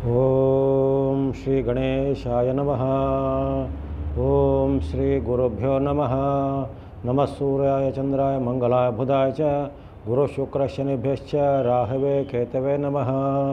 ಓಂ ಶ್ರೀ ಗಣೇಶಾಯ ನಮಃ ಓಂ ಶ್ರೀ ಗುರುಭ್ಯೋ ನಮಃ ನಮಃ ಸೂರ್ಯಾಯ ಚಂದ್ರಾಯ ಮಂಗಲಾಯ ಬುಧಾಯ ಚ ಗುರು ಶುಕ್ರ ಶನಿಭ್ಯಶ್ಚ ರಾಹವೇ ಕೇತವೇ ನಮಃ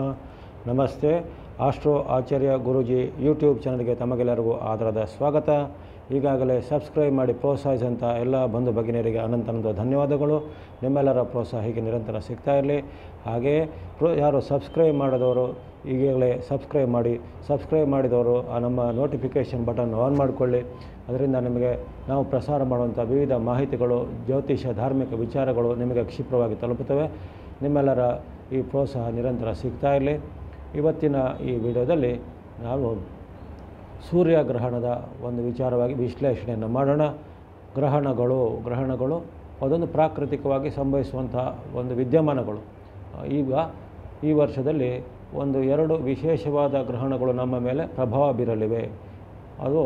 ನಮಸ್ತೆ ಆಸ್ಟ್ರೋ ಆಚಾರ್ಯ ಗುರುಜಿ ಯೂಟ್ಯೂಬ್ ಚಾನಲ್ಗೆ ತಮಗೆಲ್ಲರಿಗೂ ಆದರದ ಸ್ವಾಗತ ಈಗಾಗಲೇ ಸಬ್ಸ್ಕ್ರೈಬ್ ಮಾಡಿ ಪ್ರೋತ್ಸಾಹಿಸಿದಂಥ ಎಲ್ಲ ಬಂಧು ಭಗಿನಿಯರಿಗೆ ಅನಂತ ಅನಂತ ಧನ್ಯವಾದಗಳು ನಿಮ್ಮೆಲ್ಲರ ಪ್ರೋತ್ಸಾಹ ಹೀಗೆ ನಿರಂತರ ಸಿಗ್ತಾ ಇರಲಿ ಹಾಗೆಯೇ ಪ್ರೋ ಯಾರು ಸಬ್ಸ್ಕ್ರೈಬ್ ಮಾಡಿದವರು ಈಗಾಗಲೇ ಸಬ್ಸ್ಕ್ರೈಬ್ ಮಾಡಿ ಸಬ್ಸ್ಕ್ರೈಬ್ ಮಾಡಿದವರು ಆ ನಮ್ಮ ನೋಟಿಫಿಕೇಷನ್ ಬಟನ್ ಆನ್ ಮಾಡಿಕೊಳ್ಳಿ ಅದರಿಂದ ನಿಮಗೆ ನಾವು ಪ್ರಸಾರ ಮಾಡುವಂಥ ವಿವಿಧ ಮಾಹಿತಿಗಳು ಜ್ಯೋತಿಷ ಧಾರ್ಮಿಕ ವಿಚಾರಗಳು ನಿಮಗೆ ಕ್ಷಿಪ್ರವಾಗಿ ತಲುಪುತ್ತವೆ ನಿಮ್ಮೆಲ್ಲರ ಈ ಪ್ರೋತ್ಸಾಹ ನಿರಂತರ ಸಿಗ್ತಾ ಇರಲಿ ಇವತ್ತಿನ ಈ ವಿಡಿಯೋದಲ್ಲಿ ನಾವು ಸೂರ್ಯಗ್ರಹಣದ ಒಂದು ವಿಚಾರವಾಗಿ ವಿಶ್ಲೇಷಣೆಯನ್ನು ಮಾಡೋಣ ಗ್ರಹಣಗಳು ಗ್ರಹಣಗಳು ಅದೊಂದು ಪ್ರಾಕೃತಿಕವಾಗಿ ಸಂಭವಿಸುವಂಥ ಒಂದು ವಿದ್ಯಮಾನಗಳು ಈಗ ಈ ವರ್ಷದಲ್ಲಿ ಒಂದು ಎರಡು ವಿಶೇಷವಾದ ಗ್ರಹಣಗಳು ನಮ್ಮ ಮೇಲೆ ಪ್ರಭಾವ ಬೀರಲಿವೆ ಅದು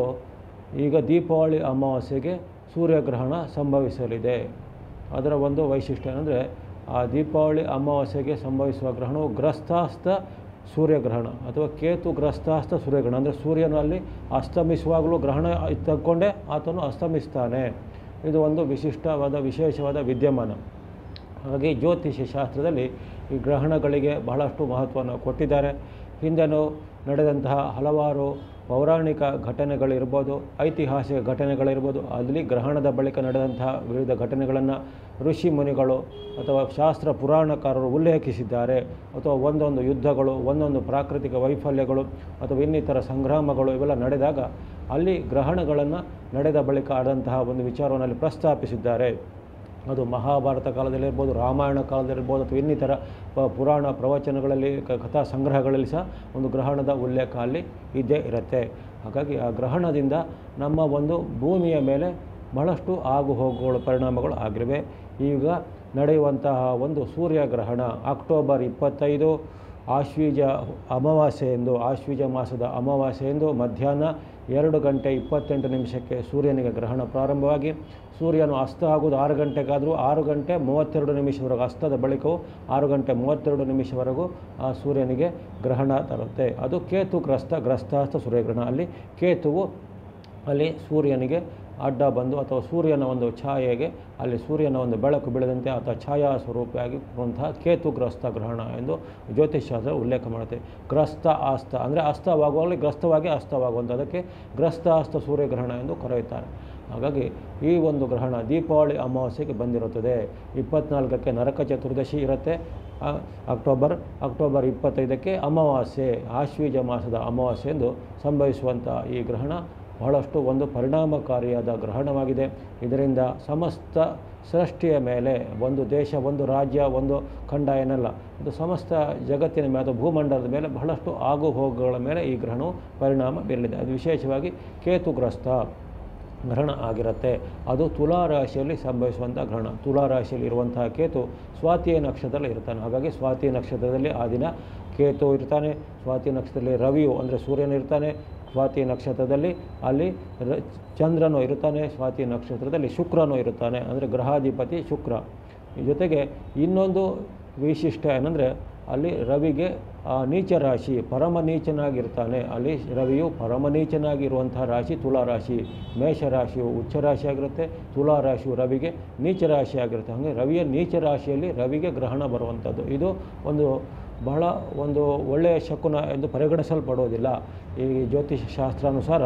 ಈಗ ದೀಪಾವಳಿ ಅಮಾವಾಸ್ಯೆಗೆ ಸೂರ್ಯಗ್ರಹಣ ಸಂಭವಿಸಲಿದೆ ಅದರ ಒಂದು ವೈಶಿಷ್ಟ್ಯ ಏನಂದರೆ ಆ ದೀಪಾವಳಿ ಅಮಾವಾಸ್ಯೆಗೆ ಸಂಭವಿಸುವ ಗ್ರಹಣವು ಗ್ರಸ್ತಾಸ್ತ ಸೂರ್ಯಗ್ರಹಣ ಅಥವಾ ಕೇತು ಗ್ರಸ್ತಾಸ್ತ ಸೂರ್ಯಗ್ರಹಣ ಅಂದರೆ ಸೂರ್ಯನಲ್ಲಿ ಅಸ್ತಮಿಸುವಾಗಲೂ ಗ್ರಹಣ ತಕ್ಕೊಂಡೇ ಆತನು ಅಸ್ತಮಿಸ್ತಾನೆ ಇದು ಒಂದು ವಿಶಿಷ್ಟವಾದ ವಿಶೇಷವಾದ ವಿದ್ಯಮಾನ ಹಾಗಾಗಿ ಜ್ಯೋತಿಷ್ಯ ಶಾಸ್ತ್ರದಲ್ಲಿ ಈ ಗ್ರಹಣಗಳಿಗೆ ಬಹಳಷ್ಟು ಮಹತ್ವವನ್ನು ಕೊಟ್ಟಿದ್ದಾರೆ ಹಿಂದೆನೂ ನಡೆದಂತಹ ಹಲವಾರು ಪೌರಾಣಿಕ ಘಟನೆಗಳಿರ್ಬೋದು ಐತಿಹಾಸಿಕ ಘಟನೆಗಳಿರ್ಬೋದು ಅಲ್ಲಿ ಗ್ರಹಣದ ಬಳಿಕ ನಡೆದಂತಹ ವಿವಿಧ ಘಟನೆಗಳನ್ನು ಋಷಿ ಮುನಿಗಳು ಅಥವಾ ಶಾಸ್ತ್ರ ಪುರಾಣಕಾರರು ಉಲ್ಲೇಖಿಸಿದ್ದಾರೆ ಅಥವಾ ಒಂದೊಂದು ಯುದ್ಧಗಳು ಒಂದೊಂದು ಪ್ರಾಕೃತಿಕ ವೈಫಲ್ಯಗಳು ಅಥವಾ ಇನ್ನಿತರ ಸಂಗ್ರಾಮಗಳು ಇವೆಲ್ಲ ನಡೆದಾಗ ಅಲ್ಲಿ ಗ್ರಹಣಗಳನ್ನು ನಡೆದ ಬಳಿಕ ಆದಂತಹ ಒಂದು ವಿಚಾರವನ್ನು ಅಲ್ಲಿ ಪ್ರಸ್ತಾಪಿಸಿದ್ದಾರೆ ಅದು ಮಹಾಭಾರತ ಕಾಲದಲ್ಲಿರ್ಬೋದು ರಾಮಾಯಣ ಕಾಲದಲ್ಲಿರ್ಬೋದು ಅಥವಾ ಇನ್ನಿತರ ಪ- ಪುರಾಣ ಪ್ರವಚನಗಳಲ್ಲಿ ಕ- ಕಥಾ ಸಂಗ್ರಹಗಳಲ್ಲಿ ಸಹ ಒಂದು ಗ್ರಹಣದ ಉಲ್ಲೇಖ ಅಲ್ಲಿ ಇದ್ದೇ ಇರುತ್ತೆ ಹಾಗಾಗಿ ಆ ಗ್ರಹಣದಿಂದ ನಮ್ಮ ಒಂದು ಭೂಮಿಯ ಮೇಲೆ ಬಹಳಷ್ಟು ಆಗು ಹೋಗುಗಳ ಪರಿಣಾಮಗಳು ಆಗಿವೆ ಈಗ ನಡೆಯುವಂತಹ ಒಂದು ಸೂರ್ಯಗ್ರಹಣ ಅಕ್ಟೋಬರ್ ಇಪ್ಪತ್ತೈದು ಆಶ್ವೀಜ ಅಮಾವಾಸ್ಯೆಯೆಂದು ಆಶ್ವೀಜ ಮಾಸದ ಅಮಾವಾಸ್ಯೆಯೆಂದು ಮಧ್ಯಾಹ್ನ ಎರಡು ಗಂಟೆ ಇಪ್ಪತ್ತೆಂಟು ನಿಮಿಷಕ್ಕೆ ಸೂರ್ಯನಿಗೆ ಗ್ರಹಣ ಪ್ರಾರಂಭವಾಗಿ ಸೂರ್ಯನು ಅಸ್ತ ಆಗುವುದು ಆರು ಗಂಟೆಗಾದರೂ ಆರು ಗಂಟೆ ಮೂವತ್ತೆರಡು ನಿಮಿಷವರೆಗೂ ಅಸ್ತದ ಬಳಿಕವು ಆರು ಗಂಟೆ ಮೂವತ್ತೆರಡು ನಿಮಿಷವರೆಗೂ ಆ ಸೂರ್ಯನಿಗೆ ಗ್ರಹಣ ತರುತ್ತೆ ಅದು ಕೇತು ಗ್ರಸ್ತ ಗ್ರಸ್ತಾಸ್ತ ಸೂರ್ಯಗ್ರಹಣ ಅಲ್ಲಿ ಕೇತುವು ಅಲ್ಲಿ ಸೂರ್ಯನಿಗೆ ಅಡ್ಡ ಬಂದು ಅಥವಾ ಸೂರ್ಯನ ಒಂದು ಛಾಯೆಗೆ ಅಲ್ಲಿ ಸೂರ್ಯನ ಒಂದು ಬೆಳಕು ಬೀಳದಂತೆ ಅಥವಾ ಛಾಯಾ ಸ್ವರೂಪಿಯಾಗಿ ಬರುವಂತಹ ಕೇತುಗ್ರಸ್ತ ಗ್ರಹಣ ಎಂದು ಜ್ಯೋತಿಷ್ಶಾಸ್ತ್ರ ಉಲ್ಲೇಖ ಮಾಡುತ್ತೆ ಗ್ರಸ್ತ ಆಸ್ತ ಅಂದರೆ ಅಸ್ತವಾಗುವಾಗಲೇ ಗ್ರಸ್ತವಾಗಿ ಅಸ್ತವಾಗುವಂಥ ಅದಕ್ಕೆ ಗ್ರಸ್ತ ಅಸ್ತ ಸೂರ್ಯಗ್ರಹಣ ಎಂದು ಕರೆಯುತ್ತಾರೆ ಹಾಗಾಗಿ ಈ ಒಂದು ಗ್ರಹಣ ದೀಪಾವಳಿ ಅಮಾವಾಸ್ಯೆಗೆ ಬಂದಿರುತ್ತದೆ ಇಪ್ಪತ್ನಾಲ್ಕಕ್ಕೆ ನರಕ ಚತುರ್ದಶಿ ಇರುತ್ತೆ ಆ, ಅಕ್ಟೋಬರ್ ಅಕ್ಟೋಬರ್ ಇಪ್ಪತ್ತೈದಕ್ಕೆ ಅಮಾವಾಸ್ಯೆ ಆಶ್ವೀಜ ಮಾಸದ ಅಮಾವಾಸ್ಯೆ ಎಂದು ಸಂಭವಿಸುವಂಥ ಈ ಗ್ರಹಣ ಬಹಳಷ್ಟು ಒಂದು ಪರಿಣಾಮಕಾರಿಯಾದ ಗ್ರಹಣವಾಗಿದೆ ಇದರಿಂದ ಸಮಸ್ತ ಸೃಷ್ಟಿಯ ಮೇಲೆ ಒಂದು ದೇಶ ಒಂದು ರಾಜ್ಯ ಒಂದು ಖಂಡ ಏನಲ್ಲ ಇದು ಸಮಸ್ತ ಜಗತ್ತಿನ ಮೇಲೆ ಅಥವಾ ಭೂಮಂಡಲದ ಮೇಲೆ ಬಹಳಷ್ಟು ಆಗು ಹೋಗುಗಳ ಮೇಲೆ ಈ ಗ್ರಹಣವು ಪರಿಣಾಮ ಬೀರಲಿದೆ ಅದು ವಿಶೇಷವಾಗಿ ಕೇತುಗ್ರಸ್ತ ಗ್ರಹಣ ಆಗಿರುತ್ತೆ ಅದು ತುಲಾ ರಾಶಿಯಲ್ಲಿ ಸಂಭವಿಸುವಂಥ ಗ್ರಹಣ ತುಲಾ ರಾಶಿಯಲ್ಲಿ ಇರುವಂತಹ ಕೇತು ಸ್ವಾತಿ ನಕ್ಷತ್ರದಲ್ಲಿ ಇರ್ತಾನೆ ಹಾಗಾಗಿ ಸ್ವಾತಿ ನಕ್ಷತ್ರದಲ್ಲಿ ಆ ದಿನ ಕೇತು ಇರ್ತಾನೆ ಸ್ವಾತಿ ನಕ್ಷತ್ರದಲ್ಲಿ ರವಿಯು ಅಂದರೆ ಸೂರ್ಯನು ಇರ್ತಾನೆ ಸ್ವಾತಿ ನಕ್ಷತ್ರದಲ್ಲಿ ಅಲ್ಲಿ ರ ಚಂದ್ರನು ಇರುತ್ತಾನೆ ಸ್ವಾತಿ ನಕ್ಷತ್ರದಲ್ಲಿ ಶುಕ್ರನು ಇರುತ್ತಾನೆ ಅಂದರೆ ಗ್ರಹಾಧಿಪತಿ ಶುಕ್ರ ಜೊತೆಗೆ ಇನ್ನೊಂದು ವೈಶಿಷ್ಟ್ಯ ಏನಂದರೆ ಅಲ್ಲಿ ರವಿಗೆ ಆ ನೀಚ ರಾಶಿ ಪರಮ ನೀಚನಾಗಿರ್ತಾನೆ ಅಲ್ಲಿ ರವಿಯು ಪರಮ ನೀಚನಾಗಿರುವಂತಹ ರಾಶಿ ತುಲಾ ರಾಶಿ ಮೇಷ ರಾಶಿಯು ಉಚ್ಚ ರಾಶಿ ಆಗಿರುತ್ತೆ ತುಲಾ ರಾಶಿಯು ರವಿಗೆ ನೀಚ ರಾಶಿ ಆಗಿರುತ್ತೆ ಹಾಗೆ ರವಿಯ ನೀಚ ರಾಶಿಯಲ್ಲಿ ರವಿಗೆ ಗ್ರಹಣ ಬರುವಂಥದ್ದು ಇದು ಒಂದು ಬಹಳ ಒಂದು ಒಳ್ಳೆಯ ಶಕುನ ಎಂದು ಪರಿಗಣಿಸಲ್ಪಡುವುದಿಲ್ಲ ಈ ಜ್ಯೋತಿಷ ಶಾಸ್ತ್ರಾನುಸಾರ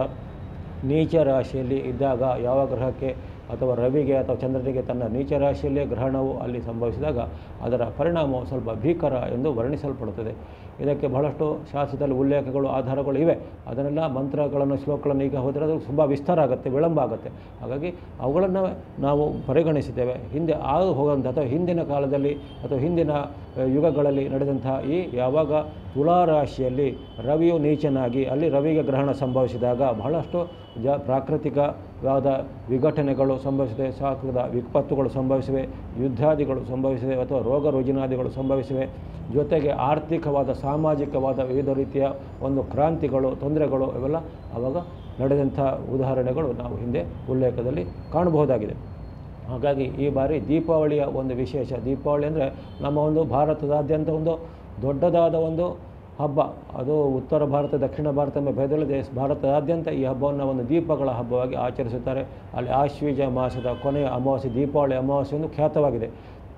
ನೀಚ ರಾಶಿಯಲ್ಲಿ ಇದ್ದಾಗ ಯಾವ ಗ್ರಹಕ್ಕೆ ಅಥವಾ ರವಿಗೆ ಅಥವಾ ಚಂದ್ರನಿಗೆ ತನ್ನ ನೀಚ ರಾಶಿಯಲ್ಲೇ ಗ್ರಹಣವು ಅಲ್ಲಿ ಸಂಭವಿಸಿದಾಗ ಅದರ ಪರಿಣಾಮವು ಸ್ವಲ್ಪ ಭೀಕರ ಎಂದು ವರ್ಣಿಸಲ್ಪಡುತ್ತದೆ ಇದಕ್ಕೆ ಬಹಳಷ್ಟು ಶಾಸ್ತ್ರದಲ್ಲಿ ಉಲ್ಲೇಖಗಳು ಆಧಾರಗಳು ಇವೆ ಅದನ್ನೆಲ್ಲ ಮಂತ್ರಗಳನ್ನು ಶ್ಲೋಕಗಳನ್ನು ಈಗ ಹೋದರೆ ಅದು ತುಂಬ ವಿಸ್ತಾರ ಆಗುತ್ತೆ ವಿಳಂಬ ಆಗುತ್ತೆ ಹಾಗಾಗಿ ಅವುಗಳನ್ನು ನಾವು ಪರಿಗಣಿಸಿದ್ದೇವೆ ಹಿಂದೆ ಆಗ ಹೋಗುವಂಥ ಅಥವಾ ಹಿಂದಿನ ಕಾಲದಲ್ಲಿ ಅಥವಾ ಹಿಂದಿನ ಆ, ಯುಗಗಳಲ್ಲಿ ನಡೆದಂತಹ ಈ ಯಾವಾಗ ತುಲಾ ರಾಶಿಯಲ್ಲಿ ರವಿಯು ನೀಚನಾಗಿ ಅಲ್ಲಿ ರವಿಗೆ ಗ್ರಹಣ ಸಂಭವಿಸಿದಾಗ ಬಹಳಷ್ಟು ಜ ಪ್ರಾಕೃತಿಕವಾದ ವಿಘಟನೆಗಳು ಸಂಭವಿಸಿವೆ ಸಾಕದ ವಿಪತ್ತುಗಳು ಸಂಭವಿಸಿವೆ ಯುದ್ಧಾದಿಗಳು ಸಂಭವಿಸಿವೆ ಅಥವಾ ರೋಗ ರುಜಿನಾದಿಗಳು ಸಂಭವಿಸಿವೆ ಜೊತೆಗೆ ಆರ್ಥಿಕವಾದ ಸಾಮಾಜಿಕವಾದ ವಿವಿಧ ರೀತಿಯ ಒಂದು ಕ್ರಾಂತಿಗಳು ತೊಂದರೆಗಳು ಇವೆಲ್ಲ ಆವಾಗ ನಡೆದಂಥ ಉದಾಹರಣೆಗಳು ನಾವು ಹಿಂದೆ ಉಲ್ಲೇಖದಲ್ಲಿ ಕಾಣಬಹುದಾಗಿದೆ ಹಾಗಾಗಿ ಈ ಬಾರಿ ದೀಪಾವಳಿಯ ಒಂದು ವಿಶೇಷ ದೀಪಾವಳಿ ಅಂದರೆ ನಮ್ಮ ಒಂದು ಭಾರತದಾದ್ಯಂತ ಒಂದು ದೊಡ್ಡದಾದ ಒಂದು ಹಬ್ಬ ಅದು ಉತ್ತರ ಭಾರತ ದಕ್ಷಿಣ ಭಾರತ ಎಂಬ ಭೇದವಿಲ್ಲದೆ ಭಾರತದಾದ್ಯಂತ ಈ ಹಬ್ಬವನ್ನು ಒಂದು ದೀಪಗಳ ಹಬ್ಬವಾಗಿ ಆಚರಿಸುತ್ತಾರೆ ಅಲ್ಲಿ ಆಶ್ವೀಜ ಮಾಸದ ಕೊನೆಯ ಅಮಾವಾಸ್ಯೆ ದೀಪಾವಳಿ ಅಮಾವಾಸ್ಯೆ ಎಂದು ಖ್ಯಾತವಾಗಿದೆ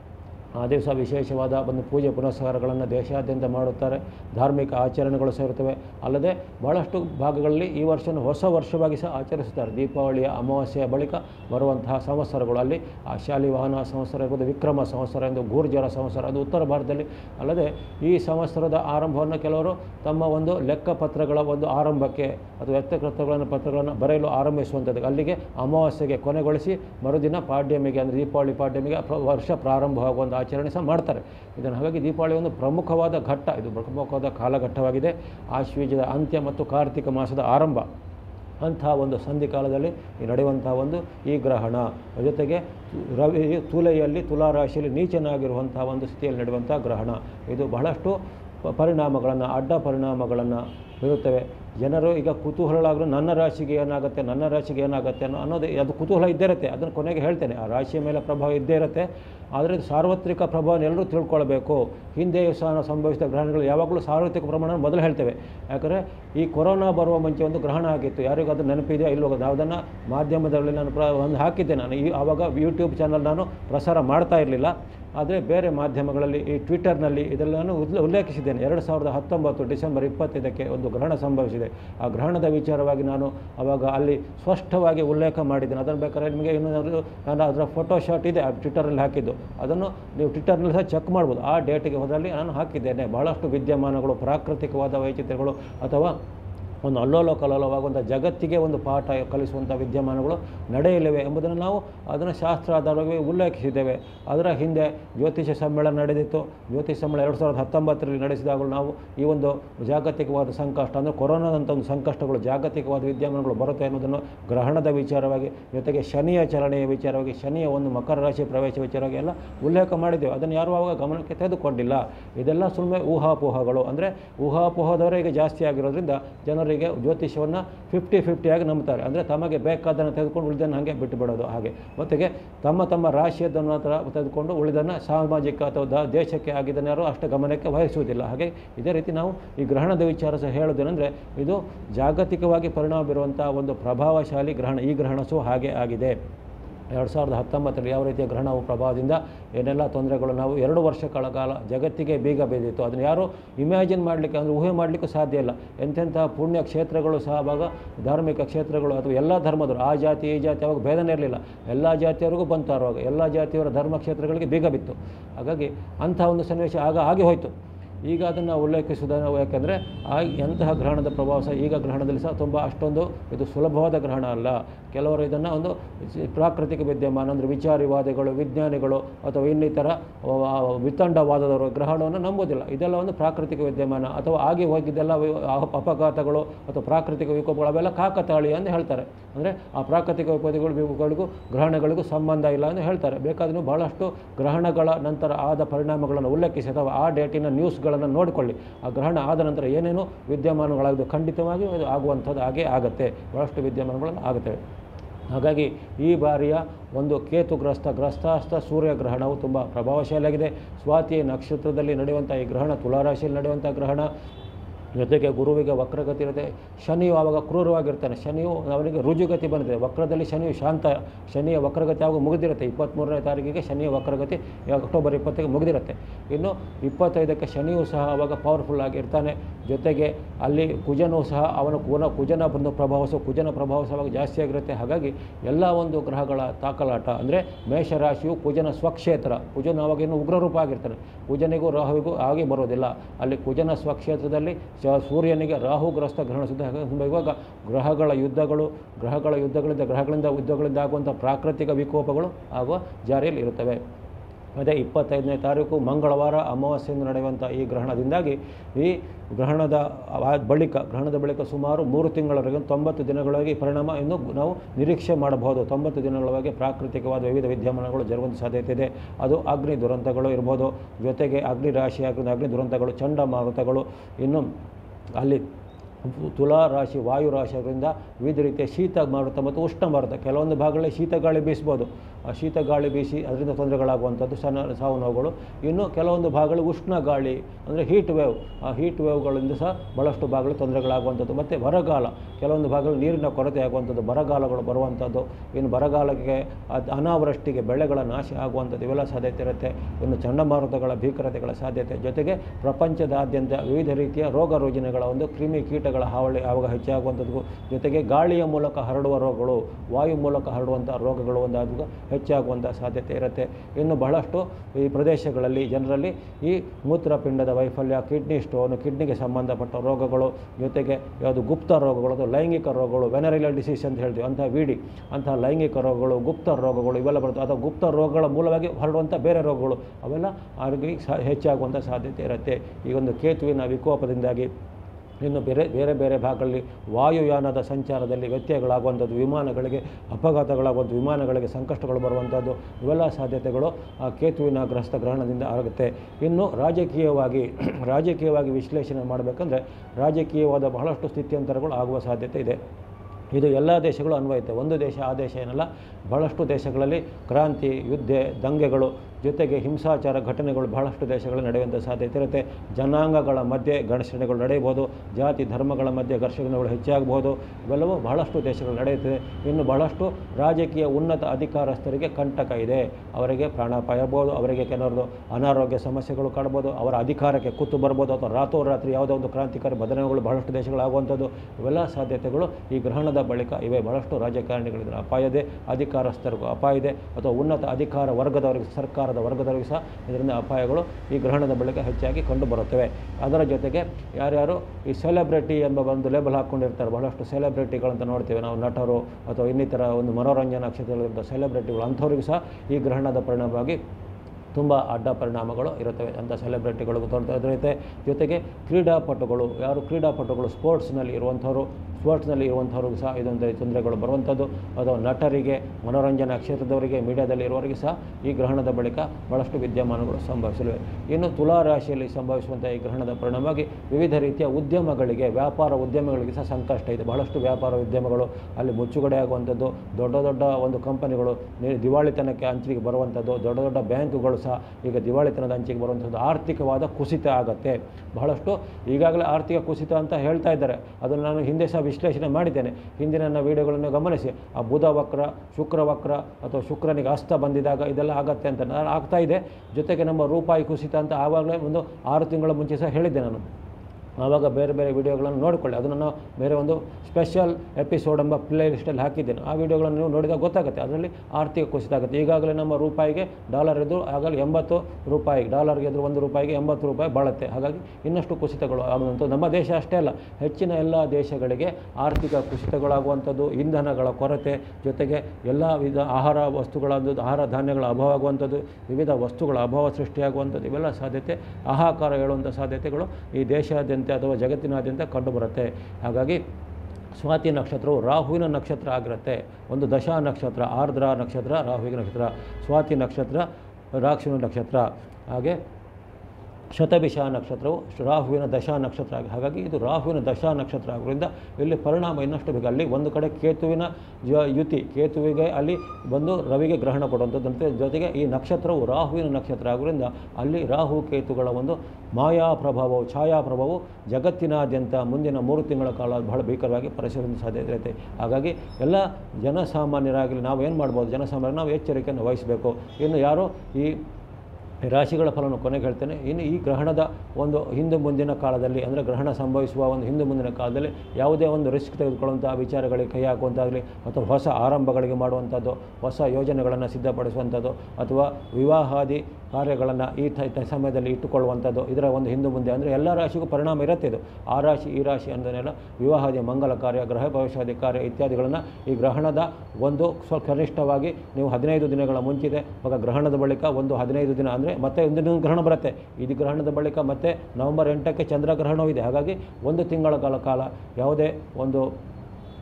ಆ ದಿವಸ ವಿಶೇಷವಾದ ಒಂದು ಪೂಜೆ ಪುನಸ್ಕಾರಗಳನ್ನು ದೇಶಾದ್ಯಂತ ಮಾಡುತ್ತಾರೆ ಧಾರ್ಮಿಕ ಆಚರಣೆಗಳು ಸೇರುತ್ತವೆ ಅಲ್ಲದೆ ಭಾಳಷ್ಟು ಭಾಗಗಳಲ್ಲಿ ಈ ವರ್ಷವನ್ನು ಹೊಸ ವರ್ಷವಾಗಿ ಸಹ ಆಚರಿಸುತ್ತಾರೆ ದೀಪಾವಳಿಯ ಅಮಾವಾಸ್ಯೆಯ ಬಳಿಕ ಬರುವಂತಹ ಸಂವತ್ಸರಗಳು ಅಲ್ಲಿ ಆ ಶಾಲಿವಾಹನ ಸಂವತ್ಸರ ಇರ್ಬೋದು ವಿಕ್ರಮ ಸಂವತ್ಸರ ಎಂದು ಗೂರ್ಜರ ಸಂವತ್ಸರ ಅದು ಉತ್ತರ ಭಾರತದಲ್ಲಿ ಅಲ್ಲದೆ ಈ ಸಂವತ್ಸರದ ಆರಂಭವನ್ನು ಕೆಲವರು ತಮ್ಮ ಒಂದು ಲೆಕ್ಕಪತ್ರಗಳ ಒಂದು ಆರಂಭಕ್ಕೆ ಅಥವಾ ಲೆಕ್ಕಪತ್ರಗಳನ್ನು ಪತ್ರಗಳನ್ನು ಬರೆಯಲು ಆರಂಭಿಸುವಂಥದ್ದು ಅಲ್ಲಿಗೆ ಅಮಾವಾಸ್ಯೆಗೆ ಕೊನೆಗೊಳಿಸಿ ಮರುದಿನ ಪಾಡ್ಯಮಿಗೆ ಅಂದರೆ ದೀಪಾವಳಿ ಪಾಡ್ಯಮಿಗೆ ಪ್ರ- ವರ್ಷ ಪ್ರಾರಂಭವಾಗುವ ಒಂದು ಆಚರಣೆ ಸಹ ಮಾಡ್ತಾರೆ ಇದನ್ನು ಹಾಗಾಗಿ ದೀಪಾವಳಿ ಒಂದು ಪ್ರಮುಖವಾದ ಘಟ್ಟ ಇದು ಪ್ರಮುಖವಾದ ಕಾಲಘಟ್ಟವಾಗಿದೆ ಆಶ್ವೀಜದ ಅಂತ್ಯ ಮತ್ತು ಕಾರ್ತಿಕ ಮಾಸದ ಆರಂಭ ಅಂಥ ಒಂದು ಸಂಧಿಕಾಲದಲ್ಲಿ ಈ ನಡೆಯುವಂಥ ಒಂದು ಈ ಗ್ರಹಣ ಜೊತೆಗೆ ರವಿ ತುಲೆಯಲ್ಲಿ ತುಲಾರಾಶಿಯಲ್ಲಿ ನೀಚನಾಗಿರುವಂಥ ಒಂದು ಸ್ಥಿತಿಯಲ್ಲಿ ನಡೆಯುವಂಥ ಗ್ರಹಣ ಇದು ಬಹಳಷ್ಟು ಪ- ಪರಿಣಾಮಗಳನ್ನು ಅಡ್ಡ ಪರಿಣಾಮಗಳನ್ನು ಬೀರುತ್ತವೆ ಜನರು ಈಗ ಕುತೂಹಲಗಳಾಗಲು ನನ್ನ ರಾಶಿಗೆ ಏನಾಗುತ್ತೆ ನನ್ನ ರಾಶಿಗೆ ಏನಾಗುತ್ತೆ ಅನ್ನೋ ಅನ್ನೋದು ಅದು ಕುತೂಹಲ ಇದ್ದೇ ಇರುತ್ತೆ ಅದನ್ನು ಕೊನೆಗೆ ಹೇಳ್ತೇನೆ ಆ ರಾಶಿಯ ಮೇಲೆ ಪ್ರಭಾವ ಇದ್ದೇ ಇರುತ್ತೆ ಆದರೆ ಇದು ಸಾರ್ವತ್ರಿಕ ಪ್ರಭಾವನ ಎಲ್ಲರೂ ತಿಳ್ಕೊಳ್ಬೇಕು ಹಿಂದೆ ಸಹ ಸಂಭವಿಸಿದ ಗ್ರಹಣಗಳು ಯಾವಾಗಲೂ ಸಾರ್ವತ್ರಿಕ ಪ್ರಮಾಣ ಮೊದಲು ಹೇಳ್ತೇವೆ ಯಾಕಂದರೆ ಈ ಕೊರೋನಾ ಬರುವ ಮುಂಚೆ ಒಂದು ಗ್ರಹಣ ಆಗಿತ್ತು ಯಾರಿಗೂ ಅದು ನೆನಪಿದೆಯೋ ಇಲ್ಲವೋ ಯಾವುದನ್ನು ಮಾಧ್ಯಮದಲ್ಲಿ ನಾನು ಪ್ರ ಒಂದು ಹಾಕಿದ್ದೆ ನಾನು ಈ ಆವಾಗ ಯೂಟ್ಯೂಬ್ ಚಾನಲ್ ನಾನು ಪ್ರಸಾರ ಮಾಡ್ತಾ ಇರಲಿಲ್ಲ ಆದರೆ ಬೇರೆ ಮಾಧ್ಯಮಗಳಲ್ಲಿ ಈ ಟ್ವಿಟರ್ನಲ್ಲಿ ಇದೆಲ್ಲ ನಾನು ಉಲ್ಲೆ- ಉಲ್ಲೇಖಿಸಿದ್ದೇನೆ ಎರಡು ಸಾವಿರದ ಹತ್ತೊಂಬತ್ತು ಡಿಸೆಂಬರ್ ಇಪ್ಪತ್ತೈದಕ್ಕೆ ಒಂದು ಗ್ರಹಣ ಸಂಭವಿಸಿದೆ ಆ ಗ್ರಹಣದ ವಿಚಾರವಾಗಿ ನಾನು ಆವಾಗ ಅಲ್ಲಿ ಸ್ಪಷ್ಟವಾಗಿ ಉಲ್ಲೇಖ ಮಾಡಿದ್ದೇನೆ ಅದನ್ನು ಬೇಕಾದ್ರೆ ನಿಮಗೆ ಇನ್ನೊಂದು ನಾನು ಅದರ ಫೋಟೋ ಶಾಟ್ ಇದೆ ಆ ಟ್ವಿಟರಲ್ಲಿ ಹಾಕಿದ್ದು ಅದನ್ನು ನೀವು ಟ್ವಿಟರ್ನಲ್ಲಿ ಸಹ ಚೆಕ್ ಮಾಡ್ಬೋದು ಆ ಡೇಟಿಗೆ ಹೋದಲ್ಲಿ ನಾನು ಹಾಕಿದ್ದೇನೆ ಬಹಳಷ್ಟು ವಿದ್ಯಮಾನಗಳು ಪ್ರಾಕೃತಿಕವಾದ ವೈಚಿತ್ರ್ಯಗಳು ಅಥವಾ ಒಂದು ಅಲ್ಲೋಲ ಕಲ್ಲೋಲವಾಗುವಂಥ ಜಗತ್ತಿಗೆ ಒಂದು ಪಾಠ ಕಲಿಸುವಂಥ ವಿದ್ಯಮಾನಗಳು ನಡೆಯಲಿವೆ ಎಂಬುದನ್ನು ನಾವು ಅದನ್ನು ಶಾಸ್ತ್ರಾಧಾರವಾಗಿ ಉಲ್ಲೇಖಿಸಿದ್ದೇವೆ ಅದರ ಹಿಂದೆ ಜ್ಯೋತಿಷ ಸಮ್ಮೇಳನ ನಡೆದಿತ್ತು ಜ್ಯೋತಿಷ ಸಮ್ಮೇಳನ ಎರಡು ಸಾವಿರದ ಹತ್ತೊಂಬತ್ತರಲ್ಲಿ ನಡೆಸಿದಾಗಲೂ ನಾವು ಈ ಒಂದು ಜಾಗತಿಕವಾದ ಸಂಕಷ್ಟ ಅಂದರೆ ಕೊರೋನಾದಂಥ ಒಂದು ಸಂಕಷ್ಟಗಳು ಜಾಗತಿಕವಾದ ವಿದ್ಯಮಾನಗಳು ಬರುತ್ತೆ ಅನ್ನೋದನ್ನು ಗ್ರಹಣದ ವಿಚಾರವಾಗಿ ಜೊತೆಗೆ ಶನಿಯ ಚಲನೆಯ ವಿಚಾರವಾಗಿ ಶನಿಯ ಒಂದು ಮಕರ ರಾಶಿ ಪ್ರವೇಶ ವಿಚಾರವಾಗಿ ಎಲ್ಲ ಉಲ್ಲೇಖ ಮಾಡಿದ್ದೇವೆ ಅದನ್ನು ಯಾರು ಆವಾಗ ಗಮನಕ್ಕೆ ತೆಗೆದುಕೊಂಡಿಲ್ಲ ಇದೆಲ್ಲ ಸುಮ್ಮನೆ ಊಹಾಪೋಹಗಳು ಅಂದರೆ ಊಹಾಪೋಹದವರೇ ಈಗ ಜಾಸ್ತಿ ಆಗಿರೋದ್ರಿಂದ ಜನರಿಗೆ ಜ್ಯೋತಿಷವನ್ನು ಫಿಫ್ಟಿ ಫಿಫ್ಟಿಯಾಗಿ ನಂಬ್ತಾರೆ ಅಂದರೆ ತಮಗೆ ಬೇಕಾದನ್ನು ತೆಗೆದುಕೊಂಡು ಉಳಿದನ್ನು ಹಾಗೆ ಬಿಟ್ಟು ಬಿಡೋದು ಹಾಗೆ ಮತ್ತಿಗೆ ತಮ್ಮ ತಮ್ಮ ರಾಶಿಯದನ್ನು ಮಾತ್ರ ತೆಗೆದುಕೊಂಡು ಉಳಿದನ್ನು ಸಾಮಾಜಿಕ ಅಥವಾ ದ ದೇಶಕ್ಕೆ ಆಗಿದ್ದನ್ನು ಯಾರು ಅಷ್ಟು ಗಮನಕ್ಕೆ ವಹಿಸುವುದಿಲ್ಲ ಹಾಗೆ ಇದೇ ರೀತಿ ನಾವು ಈ ಗ್ರಹಣದ ವಿಚಾರ ಸಹ ಹೇಳೋದೇನೆಂದರೆ ಇದು ಜಾಗತಿಕವಾಗಿ ಪರಿಣಾಮ ಬೀರುವಂಥ ಒಂದು ಪ್ರಭಾವಶಾಲಿ ಗ್ರಹಣ ಈ ಗ್ರಹಣ ಸಹ ಹಾಗೆ ಆಗಿದೆ ಎರಡು ಸಾವಿರದ ಹತ್ತೊಂಬತ್ತರಲ್ಲಿ ಯಾವ ರೀತಿಯ ಗ್ರಹಣವು ಪ್ರಭಾವದಿಂದ ಏನೆಲ್ಲ ತೊಂದರೆಗಳು ನಾವು ಎರಡು ವರ್ಷಗಳ ಕಾಲ ಜಗತ್ತಿಗೆ ಬೀಗ ಬಿದ್ದಿತ್ತು ಅದನ್ನು ಯಾರು ಇಮ್ಯಾಜಿನ್ ಮಾಡಲಿಕ್ಕೆ ಅಂದರೆ ಊಹೆ ಮಾಡಲಿಕ್ಕೂ ಸಾಧ್ಯ ಇಲ್ಲ ಎಂತೆಂಥ ಪುಣ್ಯ ಕ್ಷೇತ್ರಗಳು ಸಹ ಆವಾಗ ಧಾರ್ಮಿಕ ಕ್ಷೇತ್ರಗಳು ಅಥವಾ ಎಲ್ಲ ಧರ್ಮದವರು ಆ ಜಾತಿ ಈ ಜಾತಿ ಅವಾಗ ಭೇದನೇ ಇರಲಿಲ್ಲ ಎಲ್ಲ ಜಾತಿಯವರಿಗೂ ಬಂತು ಆವಾಗ ಎಲ್ಲ ಜಾತಿಯವರ ಧರ್ಮ ಕ್ಷೇತ್ರಗಳಿಗೆ ಬೀಗ ಬಿತ್ತು ಹಾಗಾಗಿ ಅಂಥ ಒಂದು ಸನ್ನಿವೇಶ ಆಗ ಆಗಿ ಹೋಯಿತು ಈಗ ಅದನ್ನು ಉಲ್ಲೇಖಿಸುವುದನ್ನು ಯಾಕೆಂದರೆ ಆ ಎಂತಹ ಗ್ರಹಣದ ಪ್ರಭಾವ ಸಹ ಈಗ ಗ್ರಹಣದಲ್ಲಿ ಸಹ ತುಂಬ ಅಷ್ಟೊಂದು ಇದು ಸುಲಭವಾದ ಗ್ರಹಣ ಅಲ್ಲ ಕೆಲವರು ಇದನ್ನು ಒಂದು ಸಿ- ಪ್ರಾಕೃತಿಕ ವಿದ್ಯಮಾನ ಅಂದರೆ ವಿಚಾರವಾದಿಗಳು ವಿಜ್ಞಾನಿಗಳು ಅಥವಾ ಇನ್ನಿತರ ಆ, ವಿತಂಡವಾದದವರು ಗ್ರಹಣವನ್ನು ನಂಬೋದಿಲ್ಲ ಇದೆಲ್ಲ ಒಂದು ಪ್ರಾಕೃತಿಕ ವಿದ್ಯಮಾನ ಅಥವಾ ಆಗಿ ಹೋಗಿದ್ದೆಲ್ಲ ವಿ- ಅಪ- ಅಪಘಾತಗಳು ಅಥವಾ ಪ್ರಾಕೃತಿಕ ವಿಕೋಪಗಳು ಅವೆಲ್ಲ ಕಾಕತಾಳಿ ಅಂತ ಹೇಳ್ತಾರೆ ಅಂದರೆ ಆ ಪ್ರಾಕೃತಿಕ ವಿಪತ್ತುಗಳು ವಿಕೋಪಗಳಿಗೂ ಗ್ರಹಣಗಳಿಗೂ ಸಂಬಂಧ ಇಲ್ಲ ಅಂತ ಹೇಳ್ತಾರೆ ಬೇಕಾದ್ರೆ ನೀವು ಬಹಳಷ್ಟು ಗ್ರಹಣಗಳ ನಂತರ ಆದ ಪರಿಣಾಮಗಳನ್ನು ಉಲ್ಲೇಖಿಸಿ ಅಥವಾ ಆ ಡೇಟಿನ ನ್ಯೂಸ್ಗಳನ್ನು ನೋಡಿಕೊಳ್ಳಿ ಆ ಗ್ರಹಣ ಆದ ನಂತರ ಏನೇನು ವಿದ್ಯಮಾನಗಳಾಗಿದೆ ಖಂಡಿತವಾಗಿ ಅದು ಆಗುವಂಥದ್ದು ಹಾಗೆ ಆಗುತ್ತೆ ಬಹಳಷ್ಟು ವಿದ್ಯಮಾನಗಳನ್ನು ಆಗುತ್ತವೆ ಹಾಗಾಗಿ ಈ ಬಾರಿಯ ಒಂದು ಕೇತುಗ್ರಸ್ತ ಗ್ರಸ್ತಾಸ್ತ ಸೂರ್ಯಗ್ರಹಣವು ತುಂಬ ಪ್ರಭಾವಶಾಲಿಯಾಗಿದೆ ಸ್ವಾತಿ ನಕ್ಷತ್ರದಲ್ಲಿ ನಡೆಯುವಂಥ ಈ ಗ್ರಹಣ ತುಲಾರಾಶಿಯಲ್ಲಿ ನಡೆಯುವಂಥ ಗ್ರಹಣ ಜೊತೆಗೆ ಗುರುವಿಗೆ ವಕ್ರಗತಿ ಇರುತ್ತೆ ಶನಿಯು ಆವಾಗ ಕ್ರೂರವಾಗಿರ್ತಾನೆ ಶನಿಯು ಅವನಿಗೆ ರುಜುಗತಿ ಬಂದಿದೆ ವಕ್ರದಲ್ಲಿ ಶನಿಯು ಶಾಂತ ಶನಿಯ ವಕ್ರಗತಿ ಆವಾಗ ಮುಗಿದಿರುತ್ತೆ ಇಪ್ಪತ್ತ್ಮೂರನೇ ತಾರೀಕಿಗೆ ಶನಿಯ ವಕ್ರಗತಿ ಈ ಅಕ್ಟೋಬರ್ ಇಪ್ಪತ್ತಿಗೆ ಮುಗಿದಿರುತ್ತೆ ಇನ್ನು ಇಪ್ಪತ್ತೈದಕ್ಕೆ ಶನಿಯು ಸಹ ಆವಾಗ ಪವರ್ಫುಲ್ ಆಗಿರ್ತಾನೆ ಜೊತೆಗೆ ಅಲ್ಲಿ ಕುಜನೂ ಸಹ ಅವನ ಕುನ ಕುಜನ ಒಂದು ಪ್ರಭಾವ ಸಹ ಕುಜನ ಪ್ರಭಾವ ಸಹ ಅವಾಗ ಜಾಸ್ತಿ ಆಗಿರುತ್ತೆ ಹಾಗಾಗಿ ಎಲ್ಲ ಒಂದು ಗ್ರಹಗಳ ತಾಕಲಾಟ ಅಂದರೆ ಮೇಷರಾಶಿಯು ಕುಜನ ಸ್ವಕ್ಷೇತ್ರ ಕುಜನ ಅವಾಗ ಇನ್ನು ಉಗ್ರರೂಪ ಆಗಿರ್ತಾನೆ ಕುಜನಿಗೂ ರಾಹುವಿಗೂ ಆಗಿ ಬರೋದಿಲ್ಲ ಅಲ್ಲಿ ಕುಜನ ಸ್ವಕ್ಷೇತ್ರದಲ್ಲಿ ಶ- ಸೂರ್ಯನಿಗೆ ರಾಹುಗ್ರಸ್ತ ಗ್ರಹಣ ಸಿದ್ಧ ಹಾಗಾಗಿ ಇವಾಗ ಗ್ರಹಗಳ ಯುದ್ಧಗಳು ಗ್ರಹಗಳ ಯುದ್ಧಗಳಿಂದ ಗ್ರಹಗಳಿಂದ ಯುದ್ಧಗಳಿಂದ ಆಗುವಂಥ ಪ್ರಾಕೃತಿಕ ವಿಕೋಪಗಳು ಆಗುವ ಜಾರಿಯಲ್ಲಿ ಇರುತ್ತವೆ ಅದೇ ಇಪ್ಪತ್ತೈದನೇ ತಾರೀಕು ಮಂಗಳವಾರ ಅಮಾವಾಸ್ಯೆಯಿಂದ ನಡೆಯುವಂಥ ಈ ಗ್ರಹಣದಿಂದಾಗಿ ಈ ಗ್ರಹಣದ ಆ ಬಳಿಕ ಗ್ರಹಣದ ಬಳಿಕ ಸುಮಾರು ಮೂರು ತಿಂಗಳವರೆಗೆ ತೊಂಬತ್ತು ದಿನಗಳವರೆಗೆ ಈ ಪರಿಣಾಮ ಇನ್ನು ನಾವು ನಿರೀಕ್ಷೆ ಮಾಡಬಹುದು ತೊಂಬತ್ತು ದಿನಗಳವರೆಗೆ ಪ್ರಾಕೃತಿಕವಾದ ವಿವಿಧ ವಿದ್ಯಮಾನಗಳು ಜರುಗುವಂಥ ಸಾಧ್ಯತೆ ಇದೆ ಅದು ಅಗ್ನಿ ದುರಂತಗಳು ಇರ್ಬೋದು ಜೊತೆಗೆ ಅಗ್ನಿ ರಾಶಿ ಆಗಿರೋ ಅಗ್ನಿ ದುರಂತಗಳು ಚಂಡಮಾರುತಗಳು ಇನ್ನು ಅಲ್ಲಿ ತುಲಾ ರಾಶಿ ವಾಯು ರಾಶಿಯಿಂದ ವಿವಿಧ ರೀತಿಯ ಶೀತ ಮಾರುತ ಮತ್ತು ಉಷ್ಣ ಮಾರುತ ಕೆಲವೊಂದು ಭಾಗಗಳಲ್ಲಿ ಶೀತ ಗಾಳಿ ಬೀಸ್ಬೋದು ಆ ಶೀತ ಗಾಳಿ ಬೀಸಿ ಅದರಿಂದ ತೊಂದರೆಗಳಾಗುವಂಥದ್ದು ಸಣ್ಣ ಸಾವು ನೋವುಗಳು ಇನ್ನು ಕೆಲವೊಂದು ಭಾಗಗಳು ಉಷ್ಣ ಗಾಳಿ ಅಂದರೆ ಹೀಟ್ ವೇವ್ ಆ ಹೀಟ್ ವೇವ್ಗಳಿಂದ ಸಹ ಭಾಳಷ್ಟು ಭಾಗಗಳು ತೊಂದರೆಗಳಾಗುವಂಥದ್ದು ಮತ್ತು ಬರಗಾಲ ಕೆಲವೊಂದು ಭಾಗಗಳು ನೀರಿನ ಕೊರತೆ ಆಗುವಂಥದ್ದು ಬರಗಾಲಗಳು ಬರುವಂಥದ್ದು ಇನ್ನು ಬರಗಾಲಕ್ಕೆ ಅದ್ ಅನಾವೃಷ್ಟಿಗೆ ಬೆಳೆಗಳ ನಾಶ ಆಗುವಂಥದ್ದು ಇವೆಲ್ಲ ಸಾಧ್ಯತೆ ಇರುತ್ತೆ ಇನ್ನು ಚಂಡಮಾರುತಗಳ ಭೀಕರತೆಗಳ ಸಾಧ್ಯತೆ ಜೊತೆಗೆ ಪ್ರಪಂಚದಾದ್ಯಂತ ವಿವಿಧ ರೀತಿಯ ರೋಗ ರುಜಿನಗಳ ಒಂದು ಕ್ರಿಮಿ ಕೀಟಗಳ ಹಾವಳಿ ಆವಾಗ ಹೆಚ್ಚಾಗುವಂಥದ್ದು ಜೊತೆಗೆ ಗಾಳಿಯ ಮೂಲಕ ಹರಡುವ ರೋಗಗಳು ವಾಯು ಮೂಲಕ ಹರಡುವಂಥ ರೋಗಗಳು ಒಂದಾದಾಗ ಹೆಚ್ಚಾಗುವಂಥ ಸಾಧ್ಯತೆ ಇರುತ್ತೆ ಇನ್ನು ಬಹಳಷ್ಟು ಈ ಪ್ರದೇಶಗಳಲ್ಲಿ ಜನರಲ್ಲಿ ಈ ಮೂತ್ರಪಿಂಡದ ವೈಫಲ್ಯ ಕಿಡ್ನಿ ಸ್ಟೋನ್ ಕಿಡ್ನಿಗೆ ಸಂಬಂಧಪಟ್ಟ ರೋಗಗಳು ಜೊತೆಗೆ ಯಾವುದು ಗುಪ್ತ ರೋಗಗಳು ಅಥವಾ ಲೈಂಗಿಕ ರೋಗಗಳು ವೆನರಿಲಲ್ ಡಿಸೀಸ್ ಅಂತ ಹೇಳ್ತೀವಿ ಅಂಥ ವಿಡಿ ಅಂತಹ ಲೈಂಗಿಕ ರೋಗಗಳು ಗುಪ್ತ ರೋಗಗಳು ಇವೆಲ್ಲ ಬರ್ತವೆ ಅಥವಾ ಗುಪ್ತ ರೋಗಗಳ ಮೂಲವಾಗಿ ಹರಡುವಂಥ ಬೇರೆ ರೋಗಗಳು ಅವೆಲ್ಲ ಆರೋಗ್ಯ ಸಹ ಹೆಚ್ಚಾಗುವಂಥ ಸಾಧ್ಯತೆ ಇರುತ್ತೆ ಈ ಒಂದು ಕೇತುವಿನ ವಿಕೋಪದಿಂದಾಗಿ ಇನ್ನು ಬೇರೆ ಬೇರೆ ಬೇರೆ ಭಾಗಗಳಲ್ಲಿ ವಾಯುಯಾನದ ಸಂಚಾರದಲ್ಲಿ ವ್ಯತ್ಯಯಗಳಾಗುವಂಥದ್ದು ವಿಮಾನಗಳಿಗೆ ಅಪಘಾತಗಳಾಗುವಂಥ ವಿಮಾನಗಳಿಗೆ ಸಂಕಷ್ಟಗಳು ಬರುವಂಥದ್ದು ಇವೆಲ್ಲ ಸಾಧ್ಯತೆಗಳು ಆ ಕೇತುವಿನ ಗ್ರಸ್ತ ಗ್ರಹಣದಿಂದ ಆಗುತ್ತೆ ಇನ್ನು ರಾಜಕೀಯವಾಗಿ ರಾಜಕೀಯವಾಗಿ ವಿಶ್ಲೇಷಣೆ ಮಾಡಬೇಕಂದ್ರೆ ರಾಜಕೀಯವಾದ ಬಹಳಷ್ಟು ಸ್ಥಿತ್ಯಂತರಗಳು ಆಗುವ ಸಾಧ್ಯತೆ ಇದೆ ಇದು ಎಲ್ಲ ದೇಶಗಳು ಅನ್ವಯುತ್ತೆ ಒಂದು ದೇಶ ಆ ದೇಶ ಏನಲ್ಲ ಬಹಳಷ್ಟು ದೇಶಗಳಲ್ಲಿ ಕ್ರಾಂತಿ ಯುದ್ಧ ದಂಗೆಗಳು ಜೊತೆಗೆ ಹಿಂಸಾಚಾರ ಘಟನೆಗಳು ಬಹಳಷ್ಟು ದೇಶಗಳಲ್ಲಿ ನಡೆಯುವಂಥ ಸಾಧ್ಯತೆ ಇರುತ್ತೆ ಜನಾಂಗಗಳ ಮಧ್ಯೆ ಘರ್ಷಣೆಗಳು ನಡೆಯಬಹುದು ಜಾತಿ ಧರ್ಮಗಳ ಮಧ್ಯೆ ಘರ್ಷಣೆಗಳು ಹೆಚ್ಚಾಗಬಹುದು ಇವೆಲ್ಲವೂ ಬಹಳಷ್ಟು ದೇಶಗಳು ನಡೆಯುತ್ತದೆ ಇನ್ನು ಬಹಳಷ್ಟು ರಾಜಕೀಯ ಉನ್ನತ ಅಧಿಕಾರಸ್ಥರಿಗೆ ಕಂಟಕ ಇದೆ ಅವರಿಗೆ ಪ್ರಾಣಾಪಾಯ ಇರ್ಬೋದು ಅವರಿಗೆ ಕೆಲವರದು ಅನಾರೋಗ್ಯ ಸಮಸ್ಯೆಗಳು ಕಾಣ್ಬೋದು ಅವರ ಅಧಿಕಾರಕ್ಕೆ ಕೂತು ಬರ್ಬೋದು ಅಥವಾ ರಾತ್ರೋರಾತ್ರಿ ಯಾವುದೋ ಒಂದು ಕ್ರಾಂತಿಕಾರಿ ಬದಲಾವಣೆಗಳು ಬಹಳಷ್ಟು ದೇಶಗಳಾಗುವಂಥದ್ದು ಇವೆಲ್ಲ ಸಾಧ್ಯತೆಗಳು ಈ ಗ್ರಹಣದ ಬಳಿಕ ಇವೆ ಬಹಳಷ್ಟು ರಾಜಕಾರಣಿಗಳಿದ್ರೆ ಅಪಾಯ ಇದೆ ಅಧಿಕಾರಸ್ಥರಿಗೂ ಅಪಾಯ ಇದೆ ಅಥವಾ ಉನ್ನತ ಅಧಿಕಾರ ವರ್ಗದವರಿಗೆ ಸರ್ಕಾರದ ವರ್ಗದವರಿಗೆ ಸಹ ಇದರಿಂದ ಅಪಾಯಗಳು ಈ ಗ್ರಹಣದ ಬಳಿಕ ಹೆಚ್ಚಾಗಿ ಕಂಡುಬರುತ್ತವೆ ಅದರ ಜೊತೆಗೆ ಯಾರ್ಯಾರು ಈ ಸೆಲೆಬ್ರಿಟಿ ಎಂಬ ಒಂದು ಲೇಬಲ್ ಹಾಕ್ಕೊಂಡಿರ್ತಾರೆ ಬಹಳಷ್ಟು ಸೆಲೆಬ್ರಿಟಿಗಳಂತ ನೋಡ್ತೇವೆ ನಾವು ನಟರು ಅಥವಾ ಇನ್ನಿತರ ಒಂದು ಮನೋರಂಜನಾ ಕ್ಷೇತ್ರದಲ್ಲಿದ್ದ ಸೆಲೆಬ್ರಿಟಿಗಳು ಅಂಥವ್ರಿಗೂ ಸಹ ಈ ಗ್ರಹಣದ ಪರಿಣಾಮವಾಗಿ ತುಂಬ ಅಡ್ಡ ಪರಿಣಾಮಗಳು ಇರುತ್ತವೆ ಅಂಥ ಸೆಲೆಬ್ರಿಟಿಗಳು ತೋರ್ತಾ ಜೊತೆಗೆ ಕ್ರೀಡಾಪಟುಗಳು ಯಾರು ಕ್ರೀಡಾಪಟುಗಳು ಸ್ಪೋರ್ಟ್ಸ್ನಲ್ಲಿ ಇರುವಂಥವ್ರು ಸ್ಪೋರ್ಟ್ಸ್ನಲ್ಲಿ ಇರುವಂಥವ್ರಿಗೂ ಸಹ ಇದೊಂದು ತೊಂದರೆಗಳು ಬರುವಂಥದ್ದು ಅಥವಾ ನಟರಿಗೆ ಮನೋರಂಜನಾ ಕ್ಷೇತ್ರದವರಿಗೆ ಮೀಡಿಯಾದಲ್ಲಿ ಇರುವವರಿಗೆ ಸಹ ಈ ಗ್ರಹಣದ ಬಳಿಕ ಭಾಳಷ್ಟು ವಿದ್ಯಮಾನಗಳು ಸಂಭವಿಸಲಿವೆ ಇನ್ನು ತುಲಾ ರಾಶಿಯಲ್ಲಿ ಸಂಭವಿಸುವಂಥ ಈ ಗ್ರಹಣದ ಪರಿಣಾಮವಾಗಿ ವಿವಿಧ ರೀತಿಯ ಉದ್ಯಮಗಳಿಗೆ ವ್ಯಾಪಾರ ಉದ್ಯಮಗಳಿಗೆ ಸಹ ಸಂಕಷ್ಟ ಇದೆ ಬಹಳಷ್ಟು ವ್ಯಾಪಾರ ಉದ್ಯಮಗಳು ಅಲ್ಲಿ ಮುಚ್ಚುಗಡೆ ಆಗುವಂಥದ್ದು ದೊಡ್ಡ ದೊಡ್ಡ ಒಂದು ಕಂಪನಿಗಳು ನಿ- ದಿವಾಳಿತನಕ್ಕೆ ಅಂಚಿಗೆ ಬರುವಂಥದ್ದು ದೊಡ್ಡ ದೊಡ್ಡ ಬ್ಯಾಂಕುಗಳು ಸಹ ಈಗ ದಿವಾಳಿತನದ ಅಂಚಿಗೆ ಬರುವಂಥದ್ದು ಆರ್ಥಿಕವಾದ ಕುಸಿತ ಆಗತ್ತೆ ಬಹಳಷ್ಟು ಈಗಾಗಲೇ ಆರ್ಥಿಕ ಕುಸಿತ ಅಂತ ಹೇಳ್ತಾ ಇದ್ದಾರೆ ಅದನ್ನು ನಾನು ಹಿಂದೆ ಸಹ ವಿಶ್ಲೇಷಣೆ ಮಾಡಿದ್ದೇನೆ ಹಿಂದಿನ ನನ್ನ ವಿಡಿಯೋಗಳನ್ನು ಗಮನಿಸಿ ಆ ಬುಧ ವಕ್ರ ಶುಕ್ರ ವಕ್ರ ಅಥವಾ ಶುಕ್ರನಿಗೆ ಅಸ್ತ ಬಂದಿದಾಗ ಇದೆಲ್ಲ ಆಗತ್ತೆ ಅಂತ ನಾನು ಆಗ್ತಾ ಇದೆ ಜೊತೆಗೆ ನಮ್ಮ ರೂಪಾಯಿ ಕುಸಿತ ಅಂತ ಆವಾಗಲೇ ಒಂದು ಆರು ತಿಂಗಳ ಮುಂಚೆ ಸಹ ಹೇಳಿದ್ದೆ ನಾನು ಆವಾಗ ಬೇರೆ ಬೇರೆ ವಿಡಿಯೋಗಳನ್ನು ನೋಡಿಕೊಳ್ಳಿ ಅದನ್ನು ನಾವು ಬೇರೆ ಒಂದು ಸ್ಪೆಷಲ್ ಎಪಿಸೋಡ್ ಎಂಬ ಪ್ಲೇ ಲಿಸ್ಟಲ್ಲಿ ಹಾಕಿದ್ದೇನೆ ಆ ವಿಡಿಯೋಗಳನ್ನು ನೀವು ನೋಡಿದಾಗ ಗೊತ್ತಾಗುತ್ತೆ ಅದರಲ್ಲಿ ಆರ್ಥಿಕ ಕುಸಿತ ಆಗುತ್ತೆ ಈಗಾಗಲೇ ನಮ್ಮ ರೂಪಾಯಿಗೆ ಡಾಲರ್ ಎದುರು ಆಗಲೇ ಎಂಬತ್ತು ರೂಪಾಯಿ ಡಾಲರ್ಗೆ ಎದುರು ಒಂದು ರೂಪಾಯಿಗೆ ಎಂಬತ್ತು ರೂಪಾಯಿ ಬಾಳುತ್ತೆ ಹಾಗಾಗಿ ಇನ್ನಷ್ಟು ಕುಸಿತಗಳು ಆಗುವಂಥದ್ದು ನಮ್ಮ ದೇಶ ಅಷ್ಟೇ ಅಲ್ಲ ಹೆಚ್ಚಿನ ಎಲ್ಲ ದೇಶಗಳಿಗೆ ಆರ್ಥಿಕ ಕುಸಿತಗಳಾಗುವಂಥದ್ದು ಇಂಧನಗಳ ಕೊರತೆ ಜೊತೆಗೆ ಎಲ್ಲ ವಿಧ ಆಹಾರ ವಸ್ತುಗಳದ್ದು ಆಹಾರ ಧಾನ್ಯಗಳ ಅಭಾವ ಆಗುವಂಥದ್ದು ವಿವಿಧ ವಸ್ತುಗಳ ಅಭಾವ ಸೃಷ್ಟಿಯಾಗುವಂಥದ್ದು ಇವೆಲ್ಲ ಸಾಧ್ಯತೆ ಆಹಾಕಾರ ಹೇಳುವಂಥ ಸಾಧ್ಯತೆಗಳು ಈ ದೇಶಾದ್ಯಂತ ಅಥವಾ ಜಗತ್ತಿನಾದ್ಯಂತ ಕಂಡುಬರುತ್ತೆ ಹಾಗಾಗಿ ಸ್ವಾತಿ ನಕ್ಷತ್ರವು ರಾಹುವಿನ ನಕ್ಷತ್ರ ಆಗಿರುತ್ತೆ ಒಂದು ದಶಾ ನಕ್ಷತ್ರ ಆರ್ದ್ರ ನಕ್ಷತ್ರ ರಾಹುವಿನ ನಕ್ಷತ್ರ ಸ್ವಾತಿ ನಕ್ಷತ್ರ ರಾಕ್ಷಿನ ನಕ್ಷತ್ರ ಹಾಗೆ ಶತಭಿಷ ನಕ್ಷತ್ರವು ರಾಹುವಿನ ದಶಾ ನಕ್ಷತ್ರ ಆಗಿ ಹಾಗಾಗಿ ಇದು ರಾಹುವಿನ ದಶಾ ನಕ್ಷತ್ರ ಆಗೋದ್ರಿಂದ ಇಲ್ಲಿ ಪರಿಣಾಮ ಇನ್ನಷ್ಟು ಬೇಕು ಅಲ್ಲಿ ಒಂದು ಕಡೆ ಕೇತುವಿನ ಜ- ಯುತಿ ಕೇತುವಿಗೆ ಅಲ್ಲಿ ಬಂದು ರವಿಗೆ ಗ್ರಹಣ ಕೊಡುವಂಥದ್ದು ಮತ್ತೆ ಜೊತೆಗೆ ಈ ನಕ್ಷತ್ರವು ರಾಹುವಿನ ನಕ್ಷತ್ರ ಆಗೋದ್ರಿಂದ ಅಲ್ಲಿ ರಾಹು ಕೇತುಗಳ ಒಂದು ಮಾಯಾ ಪ್ರಭಾವವು ಛಾಯಾ ಪ್ರಭಾವವು ಜಗತ್ತಿನಾದ್ಯಂತ ಮುಂದಿನ ಮೂರು ತಿಂಗಳ ಕಾಲ ಬಹಳ ಭೀಕರವಾಗಿ ಪರಿಸರದ ಸಾಧ್ಯತೆ ಇರುತ್ತೆ ಹಾಗಾಗಿ ಎಲ್ಲ ಜನಸಾಮಾನ್ಯರಾಗಲಿ ನಾವು ಏನು ಮಾಡ್ಬೋದು ಜನಸಾಮಾನ್ಯರು ನಾವು ಎಚ್ಚರಿಕೆಯನ್ನು ವಹಿಸಬೇಕು ಇನ್ನು ಯಾರು ಈ ಈ ರಾಶಿಗಳ ಫಲವನ್ನು ಕೊನೆಗೆ ಹೇಳ್ತೇನೆ ಇನ್ನು ಈ ಗ್ರಹಣದ ಒಂದು ಹಿಂದೆ ಮುಂದಿನ ಕಾಲದಲ್ಲಿ ಅಂದರೆ ಗ್ರಹಣ ಸಂಭವಿಸುವ ಒಂದು ಹಿಂದೆ ಮುಂದಿನ ಕಾಲದಲ್ಲಿ ಯಾವುದೇ ಒಂದು ರಿಸ್ಕ್ ತೆಗೆದುಕೊಳ್ಳುವಂಥ ವಿಚಾರಗಳಿಗೆ ಕೈ ಹಾಕುವಂತಾಗಲಿ ಅಥವಾ ಹೊಸ ಆರಂಭಗಳಿಗೆ ಮಾಡುವಂಥದ್ದು ಹೊಸ ಯೋಜನೆಗಳನ್ನು ಸಿದ್ಧಪಡಿಸುವಂಥದ್ದು ಅಥವಾ ವಿವಾಹಾದಿ ಕಾರ್ಯಗಳನ್ನು ಈ ಟ- ಟ- ಸಮಯದಲ್ಲಿ ಇಟ್ಟುಕೊಳ್ಳುವಂಥದ್ದು ಇದರ ಒಂದು ಹಿಂದೆ ಮುಂದೆ ಅಂದರೆ ಎಲ್ಲ ರಾಶಿಗೂ ಪರಿಣಾಮ ಇರುತ್ತೆ ಇದು ಆ ರಾಶಿ ಈ ರಾಶಿ ಅಂದನೆಲ್ಲ ವಿವಾಹಾದಿ ಮಂಗಲ ಕಾರ್ಯ ಗ್ರಹ ಭವಿಷ್ಯಾದಿ ಕಾರ್ಯ ಇತ್ಯಾದಿಗಳನ್ನು ಈ ಗ್ರಹಣದ ಒಂದು ಸ್ವಲ್ಪ ಕನಿಷ್ಠವಾಗಿ ನೀವು ಹದಿನೈದು ದಿನಗಳ ಮುಂಚಿದೆ ಇವಾಗ ಗ್ರಹಣದ ಬಳಿಕ ಒಂದು ಹದಿನೈದು ದಿನ ಅಂದರೆ ಮತ್ತೆ ಒಂದು ಗ್ರಹಣ ಬರುತ್ತೆ ಇದು ಗ್ರಹಣದ ಬಳಿಕ ಮತ್ತೆ ನವೆಂಬರ್ ಎಂಟಕ್ಕೆ ಚಂದ್ರಗ್ರಹಣವೂ ಇದೆ ಹಾಗಾಗಿ ಒಂದು ತಿಂಗಳ ಕಾಲ ಕಾಲ ಯಾವುದೇ ಒಂದು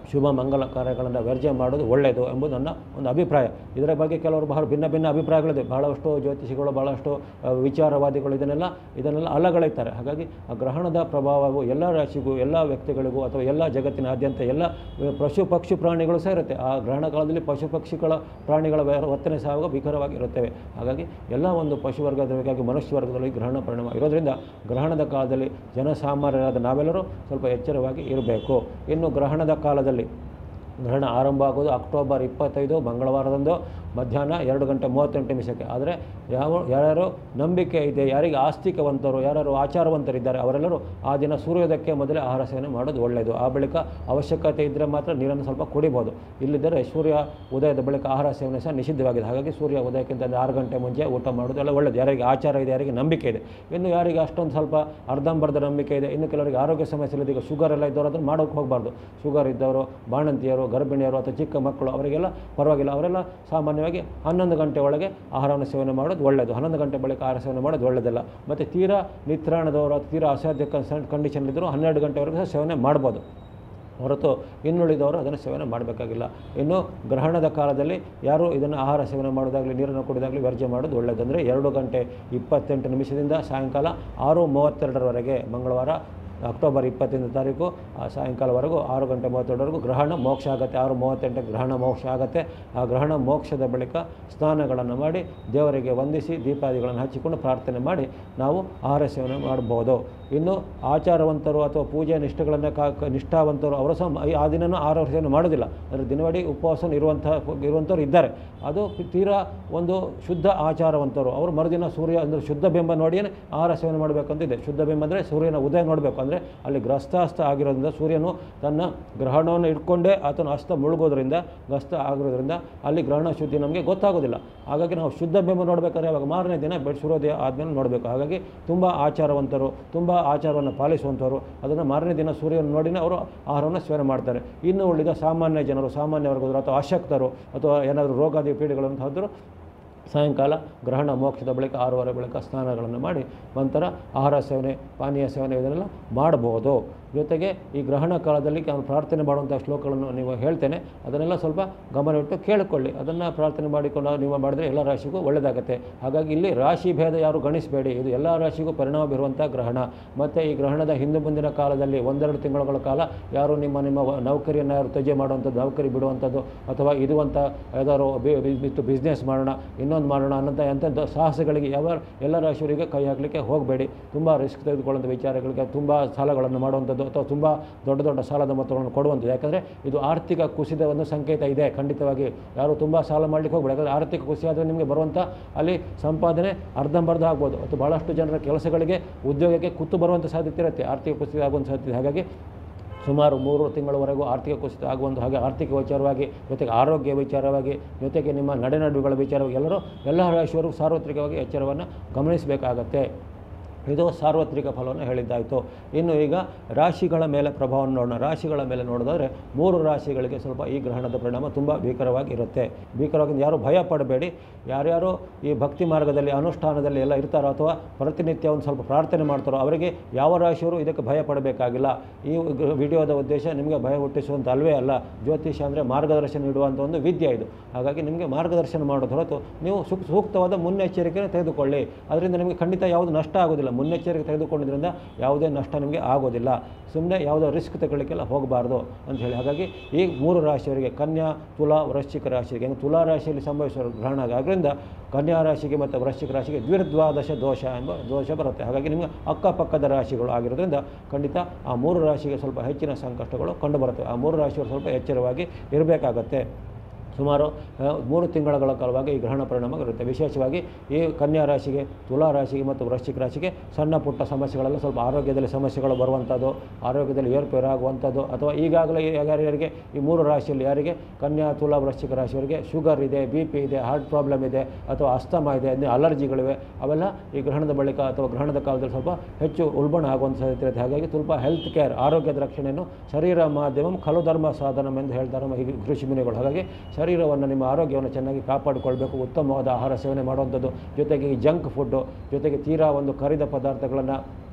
ಶುಭ ಮಂಗಲ ಕಾರ್ಯಗಳನ್ನು ವ್ಯರ್ಜೆ ಮಾಡೋದು ಒಳ್ಳೆಯದು ಎಂಬುದು ನನ್ನ ಒಂದು ಅಭಿಪ್ರಾಯ ಇದರ ಬಗ್ಗೆ ಕೆಲವರು ಬಹಳ ಭಿನ್ನ ಭಿನ್ನ ಅಭಿಪ್ರಾಯಗಳಿದೆ ಬಹಳಷ್ಟು ಜ್ಯೋತಿಷಿಗಳು ಬಹಳಷ್ಟು ಆ, ವಿಚಾರವಾದಿಗಳು ಇದನ್ನೆಲ್ಲ ಇದನ್ನೆಲ್ಲ ಅಲ್ಲಗಳೆಯುತ್ತಾರೆ ಹಾಗಾಗಿ ಆ ಗ್ರಹಣದ ಪ್ರಭಾವವು ಎಲ್ಲ ರಾಶಿಗೂ ಎಲ್ಲ ವ್ಯಕ್ತಿಗಳಿಗೂ ಅಥವಾ ಎಲ್ಲ ಜಗತ್ತಿನಾದ್ಯಂತ ಎಲ್ಲ ಆ, ಪಶು ಪಕ್ಷಿ ಪ್ರಾಣಿಗಳು ಸಹ ಇರುತ್ತೆ ಆ ಗ್ರಹಣ ಕಾಲದಲ್ಲಿ ಪಶು ಪಕ್ಷಿಗಳ ಪ್ರಾಣಿಗಳ ವ್ಯ- ವರ್ತನೆ ಸಹ ಭೀಕರವಾಗಿರುತ್ತವೆ ಹಾಗಾಗಿ ಎಲ್ಲ ಒಂದು ಪಶು ವರ್ಗದವರಿಗಾಗಿ ಮನುಷ್ಯ ವರ್ಗದಲ್ಲಿ ಗ್ರಹಣ ಪರಿಣಾಮ ಇರೋದ್ರಿಂದ ಗ್ರಹಣದ ಕಾಲದಲ್ಲಿ ಜನಸಾಮಾನ್ಯರಾದ ನಾವೆಲ್ಲರೂ ಸ್ವಲ್ಪ ಎಚ್ಚರವಾಗಿ ಇರಬೇಕು ಇನ್ನು ಗ್ರಹಣದ ಕಾಲದಲ್ಲಿ ಗ್ರಹಣ ಆರಂಭ ಆಗೋದು ಅಕ್ಟೋಬರ್ ಇಪ್ಪತ್ತೈದು ಮಂಗಳವಾರದಂದು ಮಧ್ಯಾಹ್ನ ಎರಡು ಗಂಟೆ ಮೂವತ್ತೆಂಟು ನಿಮಿಷಕ್ಕೆ ಆದರೆ ಯಾವ ಯಾರ್ಯಾರು ನಂಬಿಕೆ ಇದೆ ಯಾರಿಗೆ ಆಸ್ತಿಕವಂತರು ಯಾರ್ಯಾರು ಆಚಾರವಂತರಿದ್ದಾರೆ ಅವರೆಲ್ಲರೂ ಆ ದಿನ ಸೂರ್ಯೋದಯಕ್ಕೆ ಮೊದಲೇ ಆಹಾರ ಸೇವನೆ ಮಾಡೋದು ಒಳ್ಳೆಯದು ಆ ಬಳಿಕ ಅವಶ್ಯಕತೆ ಇದ್ದರೆ ಮಾತ್ರ ನೀರನ್ನು ಸ್ವಲ್ಪ ಕುಡಿಬೋದು ಇಲ್ಲಿದ್ದರೆ ಸೂರ್ಯ ಉದಯದ ಬಳಿಕ ಆಹಾರ ಸೇವನೆ ಸಹ ನಿಷಿದ್ಧವಾಗಿದೆ ಹಾಗಾಗಿ ಸೂರ್ಯ ಉದಯಕ್ಕಿಂತ ಒಂದು ಆರು ಗಂಟೆ ಮುಂಚೆ ಊಟ ಮಾಡೋದು ಎಲ್ಲ ಒಳ್ಳೆಯದು ಯಾರಿಗೆ ಆಚಾರ ಇದೆ ಯಾರಿಗೆ ನಂಬಿಕೆ ಇದೆ ಇನ್ನು ಯಾರಿಗೆ ಅಷ್ಟೊಂದು ಸ್ವಲ್ಪ ಅರ್ಧಂಬರ್ಧ ನಂಬಿಕೆ ಇದೆ ಇನ್ನು ಕೆಲವರಿಗೆ ಆರೋಗ್ಯ ಸಮಸ್ಯೆ ಇದೆ ಈಗ ಶುಗರ್ ಎಲ್ಲ ಇದ್ದವರು ಅದನ್ನು ಮಾಡೋಕ್ಕೆ ಹೋಗಬಾರ್ದು ಶುಗರ್ ಇದ್ದವರು ಬಾಣಂತಿಯರು ಗರ್ಭಿಣಿಯರು ಅಥವಾ ಚಿಕ್ಕ ಮಕ್ಕಳು ಅವರಿಗೆಲ್ಲ ಪರವಾಗಿಲ್ಲ ಅವರೆಲ್ಲ ಸಾಮಾನ್ಯವಾಗಿ ಹನ್ನೊಂದು ಗಂಟೆ ಒಳಗೆ ಆಹಾರವನ್ನು ಸೇವನೆ ಮಾಡೋದು ಒಳ್ಳೆಯದು ಹನ್ನೊಂದು ಗಂಟೆ ಬಳಿಕ ಆಹಾರ ಸೇವನೆ ಮಾಡೋದು ಒಳ್ಳೆಯದಲ್ಲ ಮತ್ತು ತೀರಾ ನಿತ್ರಾಣದವರು ಅಥವಾ ತೀರಾ ಅಸಾಧ್ಯ ಕಂಡೀಷನ್ ಇದ್ದರೂ ಹನ್ನೆರಡು ಗಂಟೆವರೆಗೂ ಸಹ ಸೇವನೆ ಮಾಡ್ಬೋದು ಹೊರತು ಇನ್ನುಳಿದವರು ಅದನ್ನು ಸೇವನೆ ಮಾಡಬೇಕಾಗಿಲ್ಲ ಇನ್ನು ಗ್ರಹಣದ ಕಾಲದಲ್ಲಿ ಯಾರು ಇದನ್ನು ಆಹಾರ ಸೇವನೆ ಮಾಡೋದಾಗಲಿ ನೀರನ್ನು ಕುಡಿದಾಗಲಿ ವ್ಯರ್ಜೆ ಮಾಡೋದು ಒಳ್ಳೆಯದು ಅಂದರೆ ಎರಡು ಗಂಟೆ ಇಪ್ಪತ್ತೆಂಟು ನಿಮಿಷದಿಂದ ಸಾಯಂಕಾಲ ಆರು ಮೂವತ್ತೆರಡರವರೆಗೆ ಮಂಗಳವಾರ ಅಕ್ಟೋಬರ್ ಇಪ್ಪತ್ತೊಂದು ತಾರೀಕು ಆ ಸಾಯಂಕಾಲವರೆಗೂ ಆರು ಗಂಟೆ ಮೂವತ್ತೆರಡವರೆಗೂ ಗ್ರಹಣ ಮೋಕ್ಷ ಆಗುತ್ತೆ ಆರು ಮೂವತ್ತೆಂಟಕ್ಕೆ ಗ್ರಹಣ ಮೋಕ್ಷ ಆಗುತ್ತೆ ಆ ಗ್ರಹಣ ಮೋಕ್ಷದ ಬಳಿಕ ಸ್ನಾನಗಳನ್ನು ಮಾಡಿ ದೇವರಿಗೆ ವಂದಿಸಿ ದೀಪಾದಿಗಳನ್ನು ಹಚ್ಚಿಕೊಂಡು ಪ್ರಾರ್ಥನೆ ಮಾಡಿ ನಾವು ಆಹಾರ ಸೇವನೆ ಮಾಡ್ಬೋದು ಇನ್ನು ಆಚಾರವಂತರು ಅಥವಾ ಪೂಜೆ ನಿಷ್ಠೆಗಳನ್ನು ಕಾ ಕ- ನಿಷ್ಠಾವಂತರು ಅವರು ಸಹ ಮ- ಆ ದಿನನೂ ಆಹಾರ ಸೇವನೆ ಮಾಡೋದಿಲ್ಲ ಅಂದರೆ ದಿನವಡಿ ಉಪವಾಸ ಇರುವಂಥ ಇರುವಂಥವ್ರು ಇದ್ದಾರೆ ಅದು ತೀರಾ ಒಂದು ಶುದ್ಧ ಆಚಾರವಂತರು ಅವರು ಮರುದಿನ ಸೂರ್ಯ ಅಂದರೆ ಶುದ್ಧ ಬಿಂಬ ನೋಡಿಯೇ ಆಹಾರ ಸೇವನೆ ಮಾಡಬೇಕಂತಿದೆ ಶುದ್ಧ ಬಿಂಬ ಅಂದರೆ ಸೂರ್ಯನ ಉದಯ ನೋಡಬೇಕು ಅಂದರೆ ಅಲ್ಲಿ ಗ್ರಸ್ತಾಸ್ತ ಆಗಿರೋದ್ರಿಂದ ಸೂರ್ಯನು ತನ್ನ ಗ್ರಹಣವನ್ನು ಇಟ್ಕೊಂಡೇ ಆತನ ಅಸ್ತ ಮುಳುಗೋದ್ರಿಂದ ಗ್ರಸ್ತ ಆಗಿರೋದ್ರಿಂದ ಅಲ್ಲಿ ಗ್ರಹಣ ಶುದ್ಧಿ ನಮಗೆ ಗೊತ್ತಾಗೋದಿಲ್ಲ ಹಾಗಾಗಿ ನಾವು ಶುದ್ಧ ಬಿಂಬ ನೋಡಬೇಕಾದ್ರೆ ಅವಾಗ ಮಾರನೇ ದಿನ ಬೆಡ್ ಸೂರ್ಯೋದಯ ಆದಮೇಲೆ ನೋಡಬೇಕು ಹಾಗಾಗಿ ತುಂಬ ಆಚಾರವಂತರು ತುಂಬ ಆಚಾರವನ್ನು ಪಾಲಿಸುವಂಥವರು ಅದನ್ನು ಮಾರನೇ ದಿನ ಸೂರ್ಯನ ನೋಡಿನೇ ಅವರು ಆಹಾರವನ್ನು ಸೇವನೆ ಮಾಡ್ತಾರೆ ಇನ್ನು ಉಳಿದ ಸಾಮಾನ್ಯ ಜನರು ಸಾಮಾನ್ಯ ವರ್ಗದವರು ಅಥವಾ ಅಶಕ್ತರು ಅಥವಾ ಏನಾದರೂ ರೋಗಾದಿ ಪೀಡೆಗಳಂತಹದ್ರು ಸಾಯಂಕಾಲ ಗ್ರಹಣ ಮೋಕ್ಷದ ಬಳಿಕ ಆರೂವರೆ ಬಳಿಕ ಸ್ನಾನಗಳನ್ನು ಮಾಡಿ ನಂತರ ಆಹಾರ ಸೇವನೆ ಪಾನೀಯ ಸೇವನೆ ಇದನ್ನೆಲ್ಲ ಮಾಡಬಹುದು ಜೊತೆಗೆ ಈ ಗ್ರಹಣ ಕಾಲದಲ್ಲಿ ನಾನು ಪ್ರಾರ್ಥನೆ ಮಾಡುವಂಥ ಶ್ಲೋಕಗಳನ್ನು ನೀವು ಹೇಳ್ತೇನೆ ಅದನ್ನೆಲ್ಲ ಸ್ವಲ್ಪ ಗಮನವಿಟ್ಟು ಕೇಳಿಕೊಳ್ಳಿ ಅದನ್ನು ಪ್ರಾರ್ಥನೆ ಮಾಡಿಕೊಂಡು ನೀವು ಮಾಡಿದ್ರೆ ಎಲ್ಲ ರಾಶಿಗೂ ಒಳ್ಳೆಯದಾಗುತ್ತೆ ಹಾಗಾಗಿ ಇಲ್ಲಿ ರಾಶಿ ಭೇದ ಯಾರು ಗಣಿಸಬೇಡಿ ಇದು ಎಲ್ಲ ರಾಶಿಗೂ ಪರಿಣಾಮ ಬೀರುವಂಥ ಗ್ರಹಣ ಮತ್ತು ಈ ಗ್ರಹಣದ ಹಿಂದೆ ಮುಂದಿನ ಕಾಲದಲ್ಲಿ ಒಂದೆರಡು ತಿಂಗಳುಗಳ ಕಾಲ ಯಾರು ನಿಮ್ಮ ನಿಮ್ಮ ವ- ನೌಕರಿಯನ್ನು ಯಾರು ತ್ಯಜೆ ಮಾಡುವಂಥದ್ದು ನೌಕರಿ ಬಿಡುವಂಥದ್ದು ಅಥವಾ ಇರುವಂಥ ಯಾವ್ದಾದ್ರು ಬಿತ್ತು ಬಿಸ್ನೆಸ್ ಮಾಡೋಣ ಇನ್ನೊಂದು ಮಾಡೋಣ ಅನ್ನೋಂಥ ಎಂಥ ಸಾಹಸಗಳಿಗೆ ಯಾವ ಎಲ್ಲ ರಾಶಿಯವರಿಗೆ ಕೈ ಹಾಕಲಿಕ್ಕೆ ಹೋಗಬೇಡಿ ತುಂಬ ರಿಸ್ಕ್ ತೆಗೆದುಕೊಳ್ಳುವಂಥ ವಿಚಾರಗಳಿಗೆ ತುಂಬ ಸಾಲಗಳನ್ನು ಮಾಡುವಂಥದ್ದು ಅಥವಾ ತುಂಬ ದೊಡ್ಡ ದೊಡ್ಡ ಸಾಲದ ಮೊತ್ತಗಳನ್ನು ಕೊಡುವಂಥದ್ದು ಯಾಕಂದರೆ ಇದು ಆರ್ಥಿಕ ಕುಸಿದ ಒಂದು ಸಂಕೇತ ಇದೆ ಖಂಡಿತವಾಗಿ ಯಾರು ತುಂಬ ಸಾಲ ಮಾಡಲಿಕ್ಕೆ ಹೋಗಬೇಡಿ ಯಾಕಂದರೆ ಆರ್ಥಿಕ ಕುಸಿತ ಆದರೆ ನಿಮಗೆ ಬರುವಂಥ ಅಲ್ಲಿ ಸಂಪಾದನೆ ಅರ್ಧಂಬರ್ಧ ಆಗ್ಬೋದು ಅಥವಾ ಭಾಳಷ್ಟು ಜನರ ಕೆಲಸಗಳಿಗೆ ಉದ್ಯೋಗಕ್ಕೆ ಕುತ್ತು ಬರುವಂಥ ಸಾಧ್ಯತೆ ಇರುತ್ತೆ ಆರ್ಥಿಕ ಕುಸಿತ ಆಗುವಂಥ ಸಾಧ್ಯತೆ ಹಾಗಾಗಿ ಸುಮಾರು ಮೂರು ತಿಂಗಳವರೆಗೂ ಆರ್ಥಿಕ ಕುಸಿತ ಆಗುವಂಥ ಹಾಗೆ ಆರ್ಥಿಕ ವಿಚಾರವಾಗಿ ಜೊತೆಗೆ ಆರೋಗ್ಯ ವಿಚಾರವಾಗಿ ಜೊತೆಗೆ ನಿಮ್ಮ ನಡೆನುಡಿಗಳ ವಿಚಾರವಾಗಿ ಎಲ್ಲರೂ ಎಲ್ಲ ರಾಶಿಯವರು ಸಾರ್ವತ್ರಿಕವಾಗಿ ಎಚ್ಚರವನ್ನು ಗಮನಿಸಬೇಕಾಗತ್ತೆ ಇದು ಸಾರ್ವತ್ರಿಕ ಫಲವನ್ನು ಹೇಳಿದ್ದಾಯಿತು ಇನ್ನು ಈಗ ರಾಶಿಗಳ ಮೇಲೆ ಪ್ರಭಾವವನ್ನು ನೋಡೋಣ ರಾಶಿಗಳ ಮೇಲೆ ನೋಡೋದಾದರೆ ಮೂರು ರಾಶಿಗಳಿಗೆ ಸ್ವಲ್ಪ ಈ ಗ್ರಹಣದ ಪರಿಣಾಮ ತುಂಬ ಭೀಕರವಾಗಿ ಇರುತ್ತೆ ಭೀಕರವಾಗಿ ಯಾರು ಭಯ ಪಡಬೇಡಿ ಯಾರ್ಯಾರು ಈ ಭಕ್ತಿ ಮಾರ್ಗದಲ್ಲಿ ಅನುಷ್ಠಾನದಲ್ಲಿ ಎಲ್ಲ ಇರ್ತಾರೋ ಅಥವಾ ಪ್ರತಿನಿತ್ಯ ಒಂದು ಸ್ವಲ್ಪ ಪ್ರಾರ್ಥನೆ ಮಾಡ್ತಾರೋ ಅವರಿಗೆ ಯಾವ ರಾಶಿಯವರು ಇದಕ್ಕೆ ಭಯ ಪಡಬೇಕಾಗಿಲ್ಲ ಈ ಗ- ವಿಡಿಯೋದ ಉದ್ದೇಶ ನಿಮಗೆ ಭಯ ಹುಟ್ಟಿಸುವಂಥ ಅಲ್ವೇ ಅಲ್ಲ ಜ್ಯೋತಿಷ ಅಂದರೆ ಮಾರ್ಗದರ್ಶನ ನೀಡುವಂಥ ಒಂದು ವಿದ್ಯೆ ಇದು ಹಾಗಾಗಿ ನಿಮಗೆ ಮಾರ್ಗದರ್ಶನ ಮಾಡೋದು ಹೊರತು ನೀವು ಸೂಕ್- ಸೂಕ್ತವಾದ ಮುನ್ನೆಚ್ಚರಿಕೆಯನ್ನು ತೆಗೆದುಕೊಳ್ಳಿ ಅದರಿಂದ ನಿಮಗೆ ಖಂಡಿತ ಯಾವುದು ನಷ್ಟ ಆಗೋದಿಲ್ಲ ಮುನ್ನೆಚ್ಚರಿಕೆ ತೆಗೆದುಕೊಂಡಿದ್ದರಿಂದ ಯಾವುದೇ ನಷ್ಟ ನಿಮಗೆ ಆಗೋದಿಲ್ಲ ಸುಮ್ಮನೆ ಯಾವುದೋ ರಿಸ್ಕ್ ತಗೊಳ್ಳಿಕ್ಕೆಲ್ಲ ಹೋಗಬಾರ್ದು ಅಂತ ಹೇಳಿ ಹಾಗಾಗಿ ಈ ಮೂರು ರಾಶಿಯವರಿಗೆ ಕನ್ಯಾ ತುಲಾ ವೃಶ್ಚಿಕ ರಾಶಿಗೆ ಹೆಂಗೆ ತುಲಾ ರಾಶಿಯಲ್ಲಿ ಸಂಭವಿಸುವ ಗ್ರಹಣ ಆದ್ದರಿಂದ ಕನ್ಯಾ ರಾಶಿಗೆ ಮತ್ತು ವೃಶ್ಚಿಕ ರಾಶಿಗೆ ದ್ವಿರ್ದ್ವಾದಶ ದೋಷ ಎಂಬ ದೋಷ ಬರುತ್ತೆ ಹಾಗಾಗಿ ನಿಮಗೆ ಅಕ್ಕಪಕ್ಕದ ರಾಶಿಗಳು ಆಗಿರೋದ್ರಿಂದ ಖಂಡಿತ ಆ ಮೂರು ರಾಶಿಗೆ ಸ್ವಲ್ಪ ಹೆಚ್ಚಿನ ಸಂಕಷ್ಟಗಳು ಕಂಡುಬರುತ್ತವೆ ಆ ಮೂರು ರಾಶಿಯವರು ಸ್ವಲ್ಪ ಎಚ್ಚರವಾಗಿ ಇರಬೇಕಾಗತ್ತೆ ಸುಮಾರು ಆ, ಮೂರು ತಿಂಗಳ ಕಾಲವಾಗಿ ಈ ಗ್ರಹಣ ಪರಿಣಾಮ ಇರುತ್ತೆ ವಿಶೇಷವಾಗಿ ಈ ಕನ್ಯಾ ರಾಶಿಗೆ ತುಲಾ ರಾಶಿಗೆ ಮತ್ತು ವೃಶ್ಚಿಕ ರಾಶಿಗೆ ಸಣ್ಣ ಪುಟ್ಟ ಸಮಸ್ಯೆಗಳೆಲ್ಲ ಸ್ವಲ್ಪ ಆರೋಗ್ಯದಲ್ಲಿ ಸಮಸ್ಯೆಗಳು ಬರುವಂಥದ್ದು ಆರೋಗ್ಯದಲ್ಲಿ ಏರ್ಪೇರು ಆಗುವಂಥದ್ದು ಅಥವಾ ಈಗಾಗಲೇ ಯಾರ್ಯಾರಿಗೆ ಈ ಮೂರು ರಾಶಿಯಲ್ಲಿ ಯಾರಿಗೆ ಕನ್ಯಾ ತುಲಾ ವೃಶ್ಚಿಕ ರಾಶಿಯವರಿಗೆ ಶುಗರ್ ಇದೆ ಬಿ ಪಿ ಇದೆ ಹಾರ್ಟ್ ಪ್ರಾಬ್ಲಮ್ ಇದೆ ಅಥವಾ ಅಸ್ತಮ ಇದೆ ಅಂದರೆ ಅಲರ್ಜಿಗಳಿವೆ ಅವೆಲ್ಲ ಈ ಗ್ರಹಣದ ಬಳಿಕ ಅಥವಾ ಗ್ರಹಣದ ಕಾಲದಲ್ಲಿ ಸ್ವಲ್ಪ ಹೆಚ್ಚು ಉಲ್ಬಣ ಆಗುವಂಥ ಸಾಧ್ಯತೆ ಇರುತ್ತೆ ಹಾಗಾಗಿ ಸ್ವಲ್ಪ ಹೆಲ್ತ್ ಕೇರ್ ಆರೋಗ್ಯದ ರಕ್ಷಣೆಯನ್ನು ಶರೀರ ಮಾಧ್ಯಮಂ ಖಲು ಧರ್ಮ ಸಾಧನಂ ಎಂದು ಹೇಳ್ತಾರೆ ನಮ್ಮ ಈ ಋಷಿ ಮುನಿಗಳು ಹಾಗಾಗಿ ಶರೀರವನ್ನು ನಿಮ್ಮ ಆರೋಗ್ಯವನ್ನು ಚೆನ್ನಾಗಿ ಕಾಪಾಡಿಕೊಳ್ಬೇಕು ಉತ್ತಮವಾದ ಆಹಾರ ಸೇವನೆ ಮಾಡುವಂಥದ್ದು ಜೊತೆಗೆ ಈ ಜಂಕ್ ಫುಡ್ಡು ಜೊತೆಗೆ ತೀರಾ ಒಂದು ಕರಿದ ಪದಾರ್ಥಗಳನ್ನು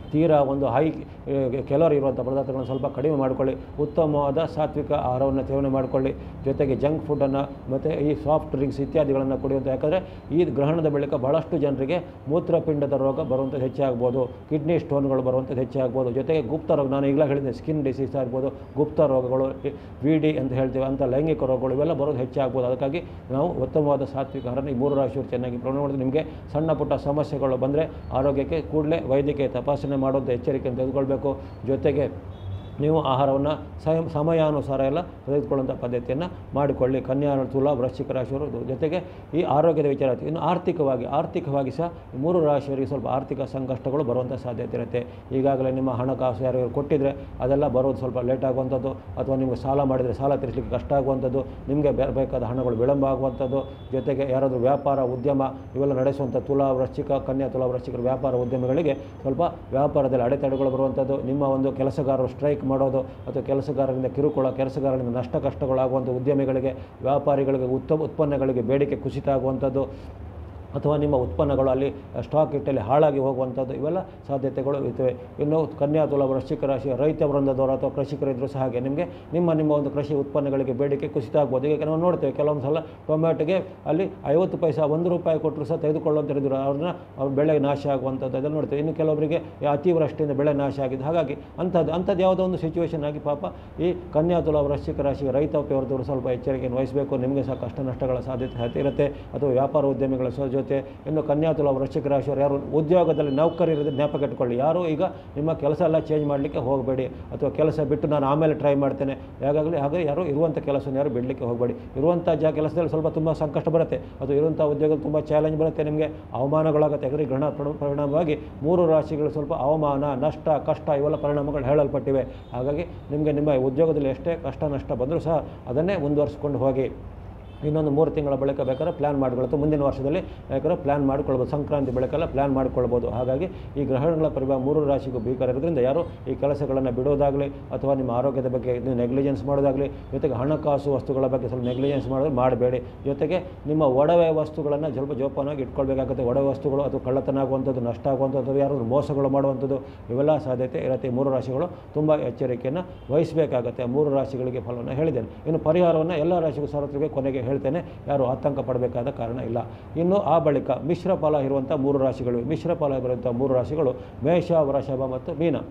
ತೀರಾ ಒಂದು ಹೈ ಕೆಲವರ್ ಇರುವಂಥ ಪದಾರ್ಥಗಳನ್ನು ಸ್ವಲ್ಪ ಕಡಿಮೆ ಮಾಡಿಕೊಳ್ಳಿ ಉತ್ತಮವಾದ ಸಾತ್ವಿಕ ಆಹಾರವನ್ನು ಸೇವನೆ ಮಾಡಿಕೊಳ್ಳಿ ಜೊತೆಗೆ ಜಂಕ್ ಫುಡ್ಡನ್ನು ಮತ್ತು ಈ ಸಾಫ್ಟ್ ಡ್ರಿಂಕ್ಸ್ ಇತ್ಯಾದಿಗಳನ್ನು ಕುಡಿಯುವಂಥ ಯಾಕಂದರೆ ಈ ಗ್ರಹಣದ ಬಳಿಕ ಬಹಳಷ್ಟು ಜನರಿಗೆ ಮೂತ್ರಪಿಂಡದ ರೋಗ ಬರುವಂಥದ್ದು ಹೆಚ್ಚಾಗ್ಬೋದು ಕಿಡ್ನಿ ಸ್ಟೋನ್ಗಳು ಬರುವಂಥದ್ದು ಹೆಚ್ಚಾಗ್ಬೋದು ಜೊತೆಗೆ ಗುಪ್ತ ರೋಗ ನಾನು ಈಗಲೇ ಹೇಳಿದ್ದೆ ಸ್ಕಿನ್ ಡಿಸೀಸ್ ಆಗ್ಬೋದು ಗುಪ್ತ ರೋಗಗಳು ವಿ ಡಿ ಅಂತ ಹೇಳ್ತೀವಿ ಅಂಥ ಲೈಂಗಿಕ ರೋಗಗಳು ಇವೆಲ್ಲ ಬರೋದು ಹೆಚ್ಚಾಗ್ಬೋದು ಅದಕ್ಕಾಗಿ ನಾವು ಉತ್ತಮವಾದ ಸಾತ್ವಿಕ ಆಹಾರನ ಈ ಮೂರು ರಾಶಿಯವರು ಚೆನ್ನಾಗಿ ಪ್ರಮಾಣ ಮಾಡಿದ್ರೆ ನಿಮಗೆ ಸಣ್ಣ ಪುಟ್ಟ ಸಮಸ್ಯೆಗಳು ಬಂದರೆ ಆರೋಗ್ಯಕ್ಕೆ ಕೂಡಲೇ ವೈದ್ಯಕೀಯ ತಪಾಸಣೆ ಮಾಡುವಂಥ ಎಚ್ಚರಿಕೆಯನ್ನು ತೆಗೆದುಕೊಳ್ಬೇಕು ಜೊತೆಗೆ ನೀವು ಆಹಾರವನ್ನು ಸ್ವಯಂ ಸಮಯಾನುಸಾರ ಎಲ್ಲ ತೆಗೆದುಕೊಳ್ಳುವಂಥ ಪದ್ಧತಿಯನ್ನು ಮಾಡಿಕೊಳ್ಳಿ ಕನ್ಯಾ ತುಲಾ ವೃಶ್ಚಿಕ ರಾಶಿಯವರು ಇದು. ಜೊತೆಗೆ ಈ ಆರೋಗ್ಯದ ವಿಚಾರ ಆಯ್ತು. ಇನ್ನು ಆರ್ಥಿಕವಾಗಿ ಆರ್ಥಿಕವಾಗಿ ಸಹ ಈ ಮೂರು ರಾಶಿಯವರಿಗೆ ಸ್ವಲ್ಪ ಆರ್ಥಿಕ ಸಂಕಷ್ಟಗಳು ಬರುವಂಥ ಸಾಧ್ಯತೆ ಇರುತ್ತೆ ಈಗಾಗಲೇ ನಿಮ್ಮ ಹಣಕಾಸು ಯಾರು ಕೊಟ್ಟಿದ್ರೆ ಅದೆಲ್ಲ ಬರೋದು ಸ್ವಲ್ಪ ಲೇಟ್ ಆಗುವಂಥದ್ದು ಅಥವಾ ನಿಮಗೆ ಸಾಲ ಮಾಡಿದರೆ ಸಾಲ ತೀರಿಸಲಿಕ್ಕೆ ಕಷ್ಟ ಆಗುವಂಥದ್ದು ನಿಮಗೆ ಬೇಕಾದ ಹಣಗಳು ವಿಳಂಬ ಆಗುವಂಥದ್ದು ಜೊತೆಗೆ ಯಾರಾದರೂ ವ್ಯಾಪಾರ ಉದ್ಯಮ ಇವೆಲ್ಲ ನಡೆಸುವಂಥ ತುಲಾ ವೃಶ್ಚಿಕ ಕನ್ಯಾ ತುಲಾ ವೃಶ್ಚಿಕರ ವ್ಯಾಪಾರ ಉದ್ಯಮಗಳಿಗೆ ಸ್ವಲ್ಪ ವ್ಯಾಪಾರದಲ್ಲಿ ಅಡೆತಡೆಗಳು ಬರುವಂಥದ್ದು ನಿಮ್ಮ ಒಂದು ಕೆಲಸಗಾರರು ಸ್ಟ್ರೈಕ್ ಮಾಡೋದು ಅಥವಾ ಕೆಲಸಗಾರರಿಂದ ಕಿರುಕುಳ ಕೆಲಸಗಾರರಿಂದ ನಷ್ಟ ಕಷ್ಟಗಳಾಗುವಂಥ ಉದ್ಯಮಿಗಳಿಗೆ ವ್ಯಾಪಾರಿಗಳಿಗೆ ಉತ್ತಮ ಉತ್ಪನ್ನಗಳಿಗೆ ಬೇಡಿಕೆ ಕುಸಿತ ಆಗುವಂಥದ್ದು ಅಥವಾ ನಿಮ್ಮ ಉತ್ಪನ್ನಗಳು ಅಲ್ಲಿ ಸ್ಟಾಕ್ ಇಟ್ಟಲ್ಲಿ ಹಾಳಾಗಿ ಹೋಗುವಂಥದ್ದು ಇವೆಲ್ಲ ಸಾಧ್ಯತೆಗಳು ಇರ್ತವೆ ಇನ್ನು ಕನ್ಯಾ ತುಲಾ ವೃಶ್ಚಿಕ ರಾಶಿ ರೈತ ವೃಂದದವರು ಅಥವಾ ಕೃಷಿಕರಿದ್ದರೂ ಸಹ ಹಾಗೆ ನಿಮಗೆ ನಿಮ್ಮ ನಿಮ್ಮ ಒಂದು ಕೃಷಿ ಉತ್ಪನ್ನಗಳಿಗೆ ಬೇಡಿಕೆ ಕುಸಿತ ಆಗ್ಬೋದು ಈಗ ನಾವು ನೋಡ್ತೇವೆ ಕೆಲವೊಂದು ಸಲ ಟೊಮ್ಯಾಟೊಗೆ ಅಲ್ಲಿ ಐವತ್ತು ಪೈಸಾ ಒಂದು ರೂಪಾಯಿ ಕೊಟ್ಟರು ಸಹ ತೆಗೆದುಕೊಳ್ಳುವಂಥದ್ದು ಅವ್ರನ್ನ ಅವ್ರ ಬೆಳೆ ನಾಶ ಆಗುವಂಥದ್ದು ಅದನ್ನು ನೋಡ್ತೇವೆ ಇನ್ನು ಕೆಲವರಿಗೆ ಈ ಅತಿವೃಷ್ಟಿಯಿಂದ ಬೆಳೆ ನಾಶ ಆಗಿದೆ ಹಾಗಾಗಿ ಅಂಥದ್ದು ಅಂಥದ್ದು ಯಾವುದೋ ಒಂದು ಸಿಚುವೇಶನ್ ಆಗಿ ಪಾಪ ಈ ಕನ್ಯಾ ತುಲಾ ವೃಶ್ಚಿಕ ರಾಶಿ ರೈತಾಪಿಯವರದವರು ಸ್ವಲ್ಪ ಎಚ್ಚರಿಕೆಯನ್ನು ವಹಿಸಬೇಕು ನಿಮಗೆ ಸಹ ಕಷ್ಟ ನಷ್ಟಗಳ ಸಾಧ್ಯತೆ ಸಾಧ್ಯತೆ ಇರುತ್ತೆ ಅಥವಾ ವ್ಯಾಪಾರ ಉದ್ಯಮಿಗಳ ಸ- ಜೊತೆ ಇನ್ನು ಕನ್ಯಾ ತುಲಾ ವೃಶ್ಚಿಕ ರಾಶಿಯವರು ಯಾರು ಉದ್ಯೋಗದಲ್ಲಿ ನೌಕರರಿರೋದು ಜ್ಞಾಪಕ ಇಟ್ಕೊಳ್ಳಿ ಯಾರು ಈಗ ನಿಮ್ಮ ಕೆಲಸ ಎಲ್ಲ ಚೇಂಜ್ ಮಾಡಲಿಕ್ಕೆ ಹೋಗಬೇಡಿ ಅಥವಾ ಕೆಲಸ ಬಿಟ್ಟು ನಾನು ಆಮೇಲೆ ಟ್ರೈ ಮಾಡ್ತೇನೆ ಯಾವಾಗಲೇ ಹಾಗೆ ಯಾರು ಇರುವಂಥ ಕೆಲಸವನ್ನು ಯಾರು ಬಿಡಲಿಕ್ಕೆ ಹೋಗಬೇಡಿ ಇರುವಂಥ ಜಾ ಕೆಲಸದಲ್ಲಿ ಸ್ವಲ್ಪ ತುಂಬ ಸಂಕಷ್ಟ ಬರುತ್ತೆ ಅದು ಇರುವಂಥ ಉದ್ಯೋಗದಲ್ಲಿ ತುಂಬ ಚಾಲೆಂಜ್ ಬರುತ್ತೆ ನಿಮಗೆ ಅವಮಾನಗಳಾಗುತ್ತೆ ಯಾಕಂದರೆ ಗ್ರಹಣ ಪರಿಣ- ಪರಿಣಾಮವಾಗಿ ಮೂರು ರಾಶಿಗಳು ಸ್ವಲ್ಪ ಅವಮಾನ ನಷ್ಟ ಕಷ್ಟ ಇವೆಲ್ಲ ಪರಿಣಾಮಗಳು ಹೇಳಲ್ಪಟ್ಟಿವೆ ಹಾಗಾಗಿ ನಿಮಗೆ ನಿಮ್ಮ ಉದ್ಯೋಗದಲ್ಲಿ ಎಷ್ಟೇ ಕಷ್ಟ ನಷ್ಟ ಬಂದರೂ ಸಹ ಅದನ್ನೇ ಮುಂದುವರಿಸ್ಕೊಂಡು ಹೋಗಿ ಇನ್ನೊಂದು ಮೂರು ತಿಂಗಳ ಬಳಿಕ ಬೇಕಾದ್ರೆ ಪ್ಲ್ಯಾನ್ ಮಾಡಿಕೊಳ್ಳುತ್ತೆ ಮುಂದಿನ ವರ್ಷದಲ್ಲಿ ಬೇಕಾದ್ರೆ ಪ್ಲ್ಯಾನ್ ಮಾಡಿಕೊಳ್ಬೋದು ಸಂಕ್ರಾಂತಿ ಬಳಿಕೆಲ್ಲ ಪ್ಲ್ಯಾನ್ ಮಾಡಿಕೊಳ್ಬೋದು ಹಾಗಾಗಿ ಈ ಗ್ರಹಣಗಳ ಪರಿಭಾವ ಮೂರು ರಾಶಿಗೂ ಭೀಕರ ಇರೋದ್ರಿಂದ ಯಾರು ಈ ಕೆಲಸಗಳನ್ನು ಬಿಡೋದಾಗಲಿ ಅಥವಾ ನಿಮ್ಮ ಆರೋಗ್ಯದ ಬಗ್ಗೆ ನೀವು ನೆಗ್ಲಿಜೆನ್ಸ್ ಮಾಡೋದಾಗಲಿ ಜೊತೆಗೆ ಹಣಕಾಸು ವಸ್ತುಗಳ ಬಗ್ಗೆ ಸ್ವಲ್ಪ ನೆಗ್ಲಿಜೆನ್ಸ್ ಮಾಡೋದು ಮಾಡಬೇಡಿ ಜೊತೆಗೆ ನಿಮ್ಮ ಒಡವೆ ವಸ್ತುಗಳನ್ನು ಸ್ವಲ್ಪ ಜೋಪಾನವಾಗಿ ಇಟ್ಕೊಳ್ಬೇಕಾಗುತ್ತೆ ಒಡವೆ ವಸ್ತುಗಳು ಅಥವಾ ಕಳ್ಳತನ ಆಗುವಂಥದ್ದು ನಷ್ಟ ಆಗುವಂಥದ್ದು ಯಾರು ಮೋಸಗಳು ಮಾಡುವಂಥದ್ದು ಇವೆಲ್ಲ ಸಾಧ್ಯತೆ ಇರುತ್ತೆ ಈ ಮೂರು ರಾಶಿಗಳು ತುಂಬ ಎಚ್ಚರಿಕೆಯನ್ನು ವಹಿಸಬೇಕಾಗತ್ತೆ ಆ ಮೂರು ರಾಶಿಗಳಿಗೆ ಫಲವನ್ನು ಹೇಳಿದ್ದೇನೆ ಇನ್ನು ಪರಿಹಾರವನ್ನು ಎಲ್ಲ ರಾಶಿಗೂ ಸಾರ್ವತ್ರಿಕ ಕೊನೆಗೆ ಹೇಳ್ತೇನೆ ಯಾರು ಆತಂಕ ಪಡಬೇಕಾದ ಕಾರಣ ಇಲ್ಲ ಇನ್ನು ಆ ಬಳಿಕ ಮಿಶ್ರ ಫಲ ಇರುವಂಥ ಮೂರು ರಾಶಿಗಳು ಮಿಶ್ರ ಫಲ ಇರುವಂಥ ಮೂರು ರಾಶಿಗಳು ಮೇಷ ವೃಷಭ ಮತ್ತು ಮೀನ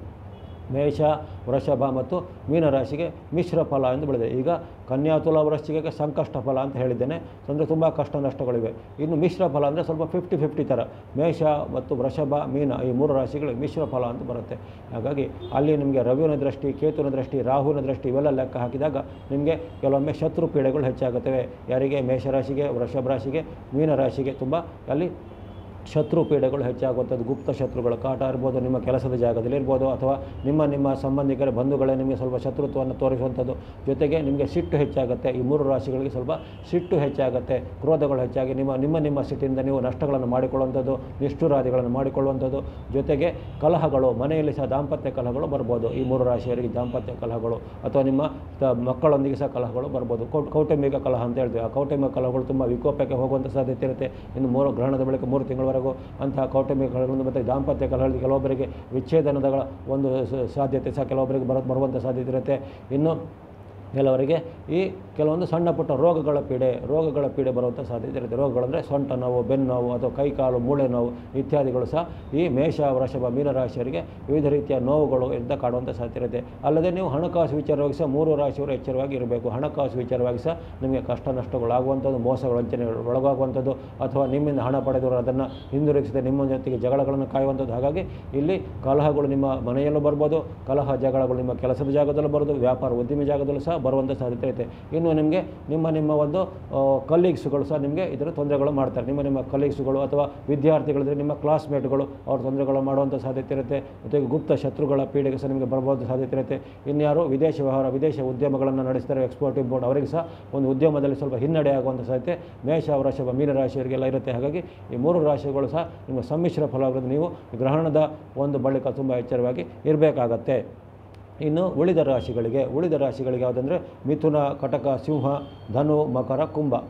ಮೇಷ ವೃಷಭ ಮತ್ತು ಮೀನರಾಶಿಗೆ ಮಿಶ್ರ ಫಲ ಎಂದು ಬೆಳೆದಿದೆ ಈಗ ಕನ್ಯಾ ತುಲಾ ವೃಶ್ಚಿಕಕ್ಕೆ ಸಂಕಷ್ಟ ಫಲ ಅಂತ ಹೇಳಿದ್ದೇನೆ ಅಂದರೆ ತುಂಬ ಕಷ್ಟ ನಷ್ಟಗಳಿವೆ ಇನ್ನು ಮಿಶ್ರ ಫಲ ಅಂದರೆ ಸ್ವಲ್ಪ ಫಿಫ್ಟಿ ಫಿಫ್ಟಿ ಥರ ಮೇಷ ಮತ್ತು ವೃಷಭ ಮೀನ ಈ ಮೂರು ರಾಶಿಗಳಿಗೆ ಮಿಶ್ರ ಫಲ ಅಂತ ಬರುತ್ತೆ ಹಾಗಾಗಿ ಅಲ್ಲಿ ನಿಮಗೆ ರವಿನ ದೃಷ್ಟಿ ಕೇತುವಿನ ದೃಷ್ಟಿ ರಾಹುವಿನ ದೃಷ್ಟಿ ಇವೆಲ್ಲ ಲೆಕ್ಕ ಹಾಕಿದಾಗ ನಿಮಗೆ ಕೆಲವೊಮ್ಮೆ ಶತ್ರು ಪೀಡೆಗಳು ಹೆಚ್ಚಾಗುತ್ತವೆ ಯಾರಿಗೆ ಮೇಷರಾಶಿಗೆ ವೃಷಭ ರಾಶಿಗೆ ಮೀನ ರಾಶಿಗೆ ತುಂಬ ಅಲ್ಲಿ ಶತ್ರು ಪೀಡೆಗಳು ಹೆಚ್ಚಾಗುವಂಥದ್ದು ಗುಪ್ತ ಶತ್ರುಗಳ ಕಾಟ ಇರ್ಬೋದು ನಿಮ್ಮ ಕೆಲಸದ ಜಾಗದಲ್ಲಿ ಇರ್ಬೋದು ಅಥವಾ ನಿಮ್ಮ ನಿಮ್ಮ ಸಂಬಂಧಿಕರ ಬಂಧುಗಳೇ ನಿಮಗೆ ಸ್ವಲ್ಪ ಶತ್ರುತ್ವವನ್ನು ತೋರಿಸುವಂಥದ್ದು ಜೊತೆಗೆ ನಿಮಗೆ ಸಿಟ್ಟು ಹೆಚ್ಚಾಗುತ್ತೆ ಈ ಮೂರು ರಾಶಿಗಳಿಗೆ ಸ್ವಲ್ಪ ಸಿಟ್ಟು ಹೆಚ್ಚಾಗುತ್ತೆ ಕ್ರೋಧಗಳು ಹೆಚ್ಚಾಗಿ ನಿಮ್ಮ ನಿಮ್ಮ ನಿಮ್ಮ ಸಿಟ್ಟಿಂದ ನೀವು ನಷ್ಟಗಳನ್ನು ಮಾಡಿಕೊಳ್ಳುವಂಥದ್ದು ನಿಷ್ಠುರಾದಿಗಳನ್ನು ಮಾಡಿಕೊಳ್ಳುವಂಥದ್ದು ಜೊತೆಗೆ ಕಲಹಗಳು ಮನೆಯಲ್ಲಿ ಸಹ ದಾಂಪತ್ಯ ಕಲಹಗಳು ಬರ್ಬೋದು ಈ ಮೂರು ರಾಶಿಯವರಿಗೆ ದಾಂಪತ್ಯ ಕಲಹಗಳು ಅಥವಾ ನಿಮ್ಮ ತ- ಮಕ್ಕಳೊಂದಿಗೆ ಸಹ ಕಲಹಗಳು ಬರ್ಬೋದು ಕೌಟ್ ಕೌಟುಂಬಿಕ ಕಲಹ ಅಂತ ಹೇಳ್ತೀವಿ ಆ ಕೌಟುಂಬಿಕ ಕಲಹಗಳು ತುಂಬ ವಿಕೋಪಕ್ಕೆ ಹೋಗುವಂಥ ಸಾಧ್ಯತೆ ಇರುತ್ತೆ ಇನ್ನು ಮೂರು ಗ್ರಹಣದ ಬಳಿಕ ಮೂರು ತಿಂಗಳವರೆಗೂ ಅಂತಹ ಕೌಟುಂಬಿಕ ಕಲಹಗಳು ಮತ್ತು ದಾಂಪತ್ಯ ಕಲಹಗಳಲ್ಲಿ ಕೆಲವೊಬ್ಬರಿಗೆ ವಿಚ್ಛೇದನದ ಒಂದು ಸ- ಸಾಧ್ಯತೆ ಸಹ ಕೆಲವೊಬ್ಬರಿಗೆ ಬರೋ ಬರುವಂಥ ಸಾಧ್ಯತೆ ಇರುತ್ತೆ ಇನ್ನು ಕೆಲವರಿಗೆ ಈ ಕೆಲವೊಂದು ಸಣ್ಣ ಪುಟ್ಟ ರೋಗಗಳ ಪೀಡೆ ರೋಗಗಳ ಪೀಡೆ ಬರುವಂಥ ಸಾಧ್ಯತೆ ಇರುತ್ತೆ ರೋಗಗಳಂದರೆ ಸೊಂಟ ನೋವು ಬೆನ್ನು ನೋವು ಅಥವಾ ಕೈ ಕಾಲು ಮೂಳೆ ನೋವು ಇತ್ಯಾದಿಗಳು ಸಹ ಈ ಮೇಷ ವೃಷಭ ಮೀನರಾಶಿಯವರಿಗೆ ವಿವಿಧ ರೀತಿಯ ನೋವುಗಳು ಇಂದ ಕಾಡುವಂಥ ಸಾಧ್ಯತೆ ಇರುತ್ತೆ ಅಲ್ಲದೆ ನೀವು ಹಣಕಾಸು ವಿಚಾರವಾಗಿ ಸಹ ಮೂರು ರಾಶಿಯವರು ಎಚ್ಚರವಾಗಿ ಇರಬೇಕು ಹಣಕಾಸು ವಿಚಾರವಾಗಿ ಸಹ ನಿಮಗೆ ಕಷ್ಟ ನಷ್ಟಗಳಾಗುವಂಥದ್ದು ಮೋಸ ವಂಚನೆಗಳು ಒಳಗಾಗುವಂಥದ್ದು ಅಥವಾ ನಿಮ್ಮಿಂದ ಹಣ ಪಡೆದವರು ಅದನ್ನು ಹಿಂದಿರುಗಿಸದೆ ನಿಮ್ಮ ಜೊತೆಗೆ ಜಗಳಗಳನ್ನು ಕಾಯುವಂಥದ್ದು ಹಾಗಾಗಿ ಇಲ್ಲಿ ಕಲಹಗಳು ನಿಮ್ಮ ಮನೆಯಲ್ಲೂ ಬರ್ಬೋದು ಕಲಹ ಜಗಳಗಳು ನಿಮ್ಮ ಕೆಲಸದ ಜಾಗದಲ್ಲೂ ಬರ್ಬೋದು ವ್ಯಾಪಾರ ಉದ್ಯಮ ಜಾಗದಲ್ಲೂ ಸಹ ಬರುವಂಥ ಸಾಧ್ಯತೆ ಇರುತ್ತೆ ಇನ್ನು ನಿಮಗೆ ನಿಮ್ಮ ನಿಮ್ಮ ಒಂದು ಕಲೀಗ್ಸ್ಗಳು ಸಹ ನಿಮಗೆ ಇದರ ತೊಂದರೆಗಳು ಮಾಡ್ತಾರೆ ನಿಮ್ಮ ನಿಮ್ಮ ಕಲೀಗ್ಸ್ಗಳು ಅಥವಾ ವಿದ್ಯಾರ್ಥಿಗಳಿದ್ರೆ ನಿಮ್ಮ ಕ್ಲಾಸ್ಮೇಟ್ಗಳು ಅವ್ರ ತೊಂದರೆಗಳು ಮಾಡುವಂಥ ಸಾಧ್ಯತೆ ಇರುತ್ತೆ ಜೊತೆಗೆ ಗುಪ್ತ ಶತ್ರುಗಳ ಪೀಡೆಗೆ ಸಹ ನಿಮಗೆ ಬರ್ಬೋದು ಸಾಧ್ಯತೆ ಇರುತ್ತೆ ಇನ್ಯಾರು ವಿದೇಶ ವ್ಯವಹಾರ ವಿದೇಶ ಉದ್ಯಮಗಳನ್ನು ನಡೆಸ್ತಾರೆ ಎಕ್ಸ್ಪೋರ್ಟ್ ಇಂಪೋರ್ಟ್ ಅವರಿಗೆ ಸಹ ಒಂದು ಉದ್ಯಮದಲ್ಲಿ ಸ್ವಲ್ಪ ಹಿನ್ನಡೆ ಆಗುವಂಥ ಸಾಧ್ಯತೆ ಮೇಷ ವೃಷಭ ಮೀನ ರಾಶಿಯವರಿಗೆಲ್ಲ ಇರುತ್ತೆ ಹಾಗಾಗಿ ಈ ಮೂರು ರಾಶಿಗಳು ಸಹ ನಿಮ್ಮ ಸಮ್ಮಿಶ್ರ ಫಲವಾಗಿರೋದು ನೀವು ಗ್ರಹಣದ ಒಂದು ಬಳಿಕ ತುಂಬ ಎಚ್ಚರವಾಗಿ ಇರಬೇಕಾಗತ್ತೆ ಇನ್ನು ಉಳಿದ ರಾಶಿಗಳಿಗೆ ಉಳಿದ ರಾಶಿಗಳಿಗೆ ಯಾವುದಂದರೆ ಮಿಥುನ ಕಟಕ ಸಿಂಹ ಧನು ಮಕರ ಕುಂಭ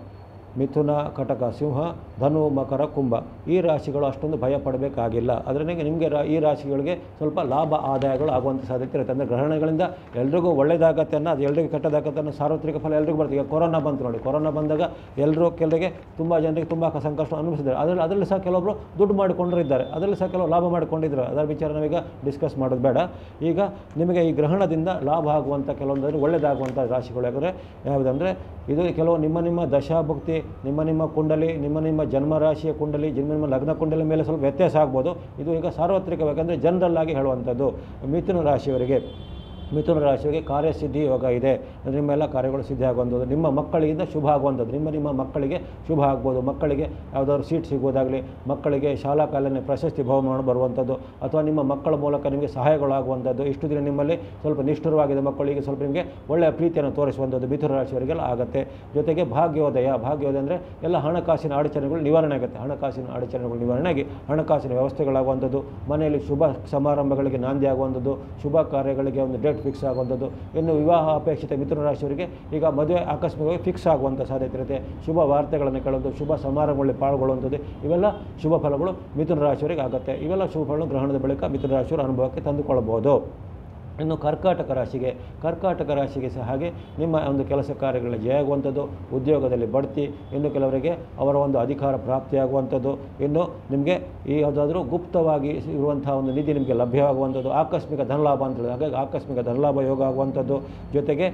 ಮಿಥುನ ಕಟಕ ಸಿಂಹ ಧನು ಮಕರ ಕುಂಭ ಈ ರಾಶಿಗಳು ಅಷ್ಟೊಂದು ಭಯ ಪಡಬೇಕಾಗಿಲ್ಲ ಅದರಿಂದ ನಿಮಗೆ ರಾ- ಈ ರಾಶಿಗಳಿಗೆ ಸ್ವಲ್ಪ ಲಾಭ ಆದಾಯಗಳು ಆಗುವಂಥ ಸಾಧ್ಯತೆ ಇರುತ್ತೆ ಅಂದರೆ ಗ್ರಹಣಗಳಿಂದ ಎಲ್ರಿಗೂ ಒಳ್ಳೆಯದಾಗತ್ತೆ ಅನ್ನೋ ಅದು ಎಲ್ರಿಗೂ ಕೆಟ್ಟದಾಗತ್ತೆ ಅನ್ನೋ ಸಾರ್ವತ್ರಿಕ ಫಲ ಎಲ್ರಿಗೂ ಬರ್ತದೆ ಈಗ ಕೊರೋನಾ ಬಂತು ನೋಡಿ ಕೊರೋನಾ ಬಂದಾಗ ಎಲ್ಲರೂ ಕೆಲರಿಗೆ ತುಂಬ ಜನರಿಗೆ ತುಂಬ ಸಂಕಷ್ಟ ಅನುಭವಿಸಿದ್ದಾರೆ ಅದರಲ್ಲಿ ಅದರಲ್ಲಿ ಸಹ ಕೆಲವೊಬ್ಬರು ದುಡ್ಡು ಮಾಡಿಕೊಂಡ್ರು ಇದ್ದಾರೆ ಅದರಲ್ಲಿ ಸಹ ಕೆಲವು ಲಾಭ ಮಾಡಿಕೊಂಡಿದ್ರು ಅದರ ವಿಚಾರ ನಾವೀಗ ಡಿಸ್ಕಸ್ ಮಾಡೋದು ಬೇಡ ಈಗ ನಿಮಗೆ ಈ ಗ್ರಹಣದಿಂದ ಲಾಭ ಆಗುವಂಥ ಕೆಲವೊಂದು ಒಳ್ಳೆಯದಾಗುವಂಥ ರಾಶಿಗಳು ಯಾಕಂದರೆ ಯಾವುದಂದರೆ ಇದು ಕೆಲವು ನಿಮ್ಮ ನಿಮ್ಮ ದಶಾಭುಕ್ತಿ ನಿಮ್ಮ ನಿಮ್ಮ ಕುಂಡಲಿ ನಿಮ್ಮ ನಿಮ್ಮ ಜನ್ಮ ರಾಶಿಯ ಕುಂಡಲಿ ಜನ್ಮ ನಿಮ್ಮ ಲಗ್ನ ಕುಂಡಲಿ ಮೇಲೆ ಸ್ವಲ್ಪ ವ್ಯತ್ಯಾಸ ಆಗ್ಬೋದು ಇದು ಈಗ ಸಾರ್ವತ್ರಿಕ ಯಾಕಂದರೆ ಜನರಲ್ ಆಗಿ ಹೇಳುವಂಥದ್ದು ಮಿಥುನ ರಾಶಿಯವರಿಗೆ ಮಿಥುನ ರಾಶಿಯವರಿಗೆ ಕಾರ್ಯಸಿದ್ಧಿ ಯೋಗ ಇದೆ ಅಂದ್ರೆ ನಿಮ್ಮೆಲ್ಲ ಕಾರ್ಯಗಳು ಸಿದ್ಧಿ ಆಗುವಂಥದ್ದು ನಿಮ್ಮ ಮಕ್ಕಳಿಂದ ಶುಭ ಆಗುವಂಥದ್ದು ನಿಮ್ಮ ನಿಮ್ಮ ಮಕ್ಕಳಿಗೆ ಶುಭ ಆಗ್ಬೋದು ಮಕ್ಕಳಿಗೆ ಯಾವುದಾದ್ರು ಸೀಟ್ ಸಿಗೋದಾಗಲಿ ಮಕ್ಕಳಿಗೆ ಶಾಲಾ ಕಾಲನೆ ಪ್ರಶಸ್ತಿ ಬಹುಮಾನ ಬರುವಂಥದ್ದು ಅಥವಾ ನಿಮ್ಮ ಮಕ್ಕಳ ಮೂಲಕ ನಿಮಗೆ ಸಹಾಯಗಳಾಗುವಂಥದ್ದು ಇಷ್ಟು ದಿನ ನಿಮ್ಮಲ್ಲಿ ಸ್ವಲ್ಪ ನಿಷ್ಠುರವಾಗಿದೆ ಮಕ್ಕಳಿಗೆ ಸ್ವಲ್ಪ ನಿಮಗೆ ಒಳ್ಳೆಯ ಪ್ರೀತಿಯನ್ನು ತೋರಿಸುವಂಥದ್ದು ಮಿಥುನ ರಾಶಿಯವರಿಗೆಲ್ಲ ಆಗುತ್ತೆ ಜೊತೆಗೆ ಭಾಗ್ಯೋದಯ ಭಾಗ್ಯೋದಯ ಅಂದರೆ ಎಲ್ಲ ಹಣಕಾಸಿನ ಅಡಚಣೆಗಳು ನಿವಾರಣೆ ಆಗುತ್ತೆ ಹಣಕಾಸಿನ ಅಡಚಣೆಗಳು ನಿವಾರಣೆ ಆಗಿ ಹಣಕಾಸಿನ ವ್ಯವಸ್ಥೆಗಳಾಗುವಂಥದ್ದು ಮನೆಯಲ್ಲಿ ಶುಭ ಸಮಾರಂಭಗಳಿಗೆ ನಾಂದಿ ಆಗುವಂಥದ್ದು ಶುಭ ಕಾರ್ಯಗಳಿಗೆ ಒಂದು ಡೇಟ್ ಫಿಕ್ಸ್ ಆಗುವಂಥದ್ದು ಇನ್ನು ವಿವಾಹ ಅಪೇಕ್ಷಿತ ಮಿಥುನ ರಾಶಿಯವರಿಗೆ ಈಗ ಮದುವೆ ಆಕಸ್ಮಿಕವಾಗಿ ಫಿಕ್ಸ್ ಆಗುವಂಥ ಸಾಧ್ಯತೆ ಇರುತ್ತೆ ಶುಭ ವಾರ್ತೆಗಳನ್ನು ಕೇಳೋದು ಶುಭ ಸಮಾರಂಭಗಳಲ್ಲಿ ಪಾಲ್ಗೊಳ್ಳುವಂಥದ್ದು ಇವೆಲ್ಲ ಶುಭ ಫಲಗಳು ಮಿಥುನ ರಾಶಿಯವರಿಗೆ ಆಗುತ್ತೆ ಇವೆಲ್ಲ ಶುಭ ಫಲಗಳು ಗ್ರಹಣದ ಬಳಿಕ ಮಿಥುನ ರಾಶಿಯವರು ಅನುಭವಕ್ಕೆ ತಂದುಕೊಳ್ಳಬಹುದು ಇನ್ನು ಕರ್ಕಾಟಕ ರಾಶಿಗೆ ಕರ್ಕಾಟಕ ರಾಶಿಗೆ ಸಹ ಹಾಗೆ ನಿಮ್ಮ ಒಂದು ಕೆಲಸ ಕಾರ್ಯಗಳಲ್ಲಿ ಜಯ ಆಗುವಂಥದ್ದು ಉದ್ಯೋಗದಲ್ಲಿ ಬಡ್ತಿ ಇನ್ನು ಕೆಲವರಿಗೆ ಅವರ ಒಂದು ಅಧಿಕಾರ ಪ್ರಾಪ್ತಿಯಾಗುವಂಥದ್ದು ಇನ್ನು ನಿಮಗೆ ಈ ಯಾವುದಾದ್ರೂ ಗುಪ್ತವಾಗಿ ಇರುವಂತಹ ಒಂದು ನಿಧಿ ನಿಮಗೆ ಲಭ್ಯವಾಗುವಂಥದ್ದು ಆಕಸ್ಮಿಕ ಧನಲಾಭ ಅಂತ ಹೇಳಿ ಹಾಗಾಗಿ ಆಕಸ್ಮಿಕ ಧನಲಾಭ ಯೋಗ ಆಗುವಂಥದ್ದು ಜೊತೆಗೆ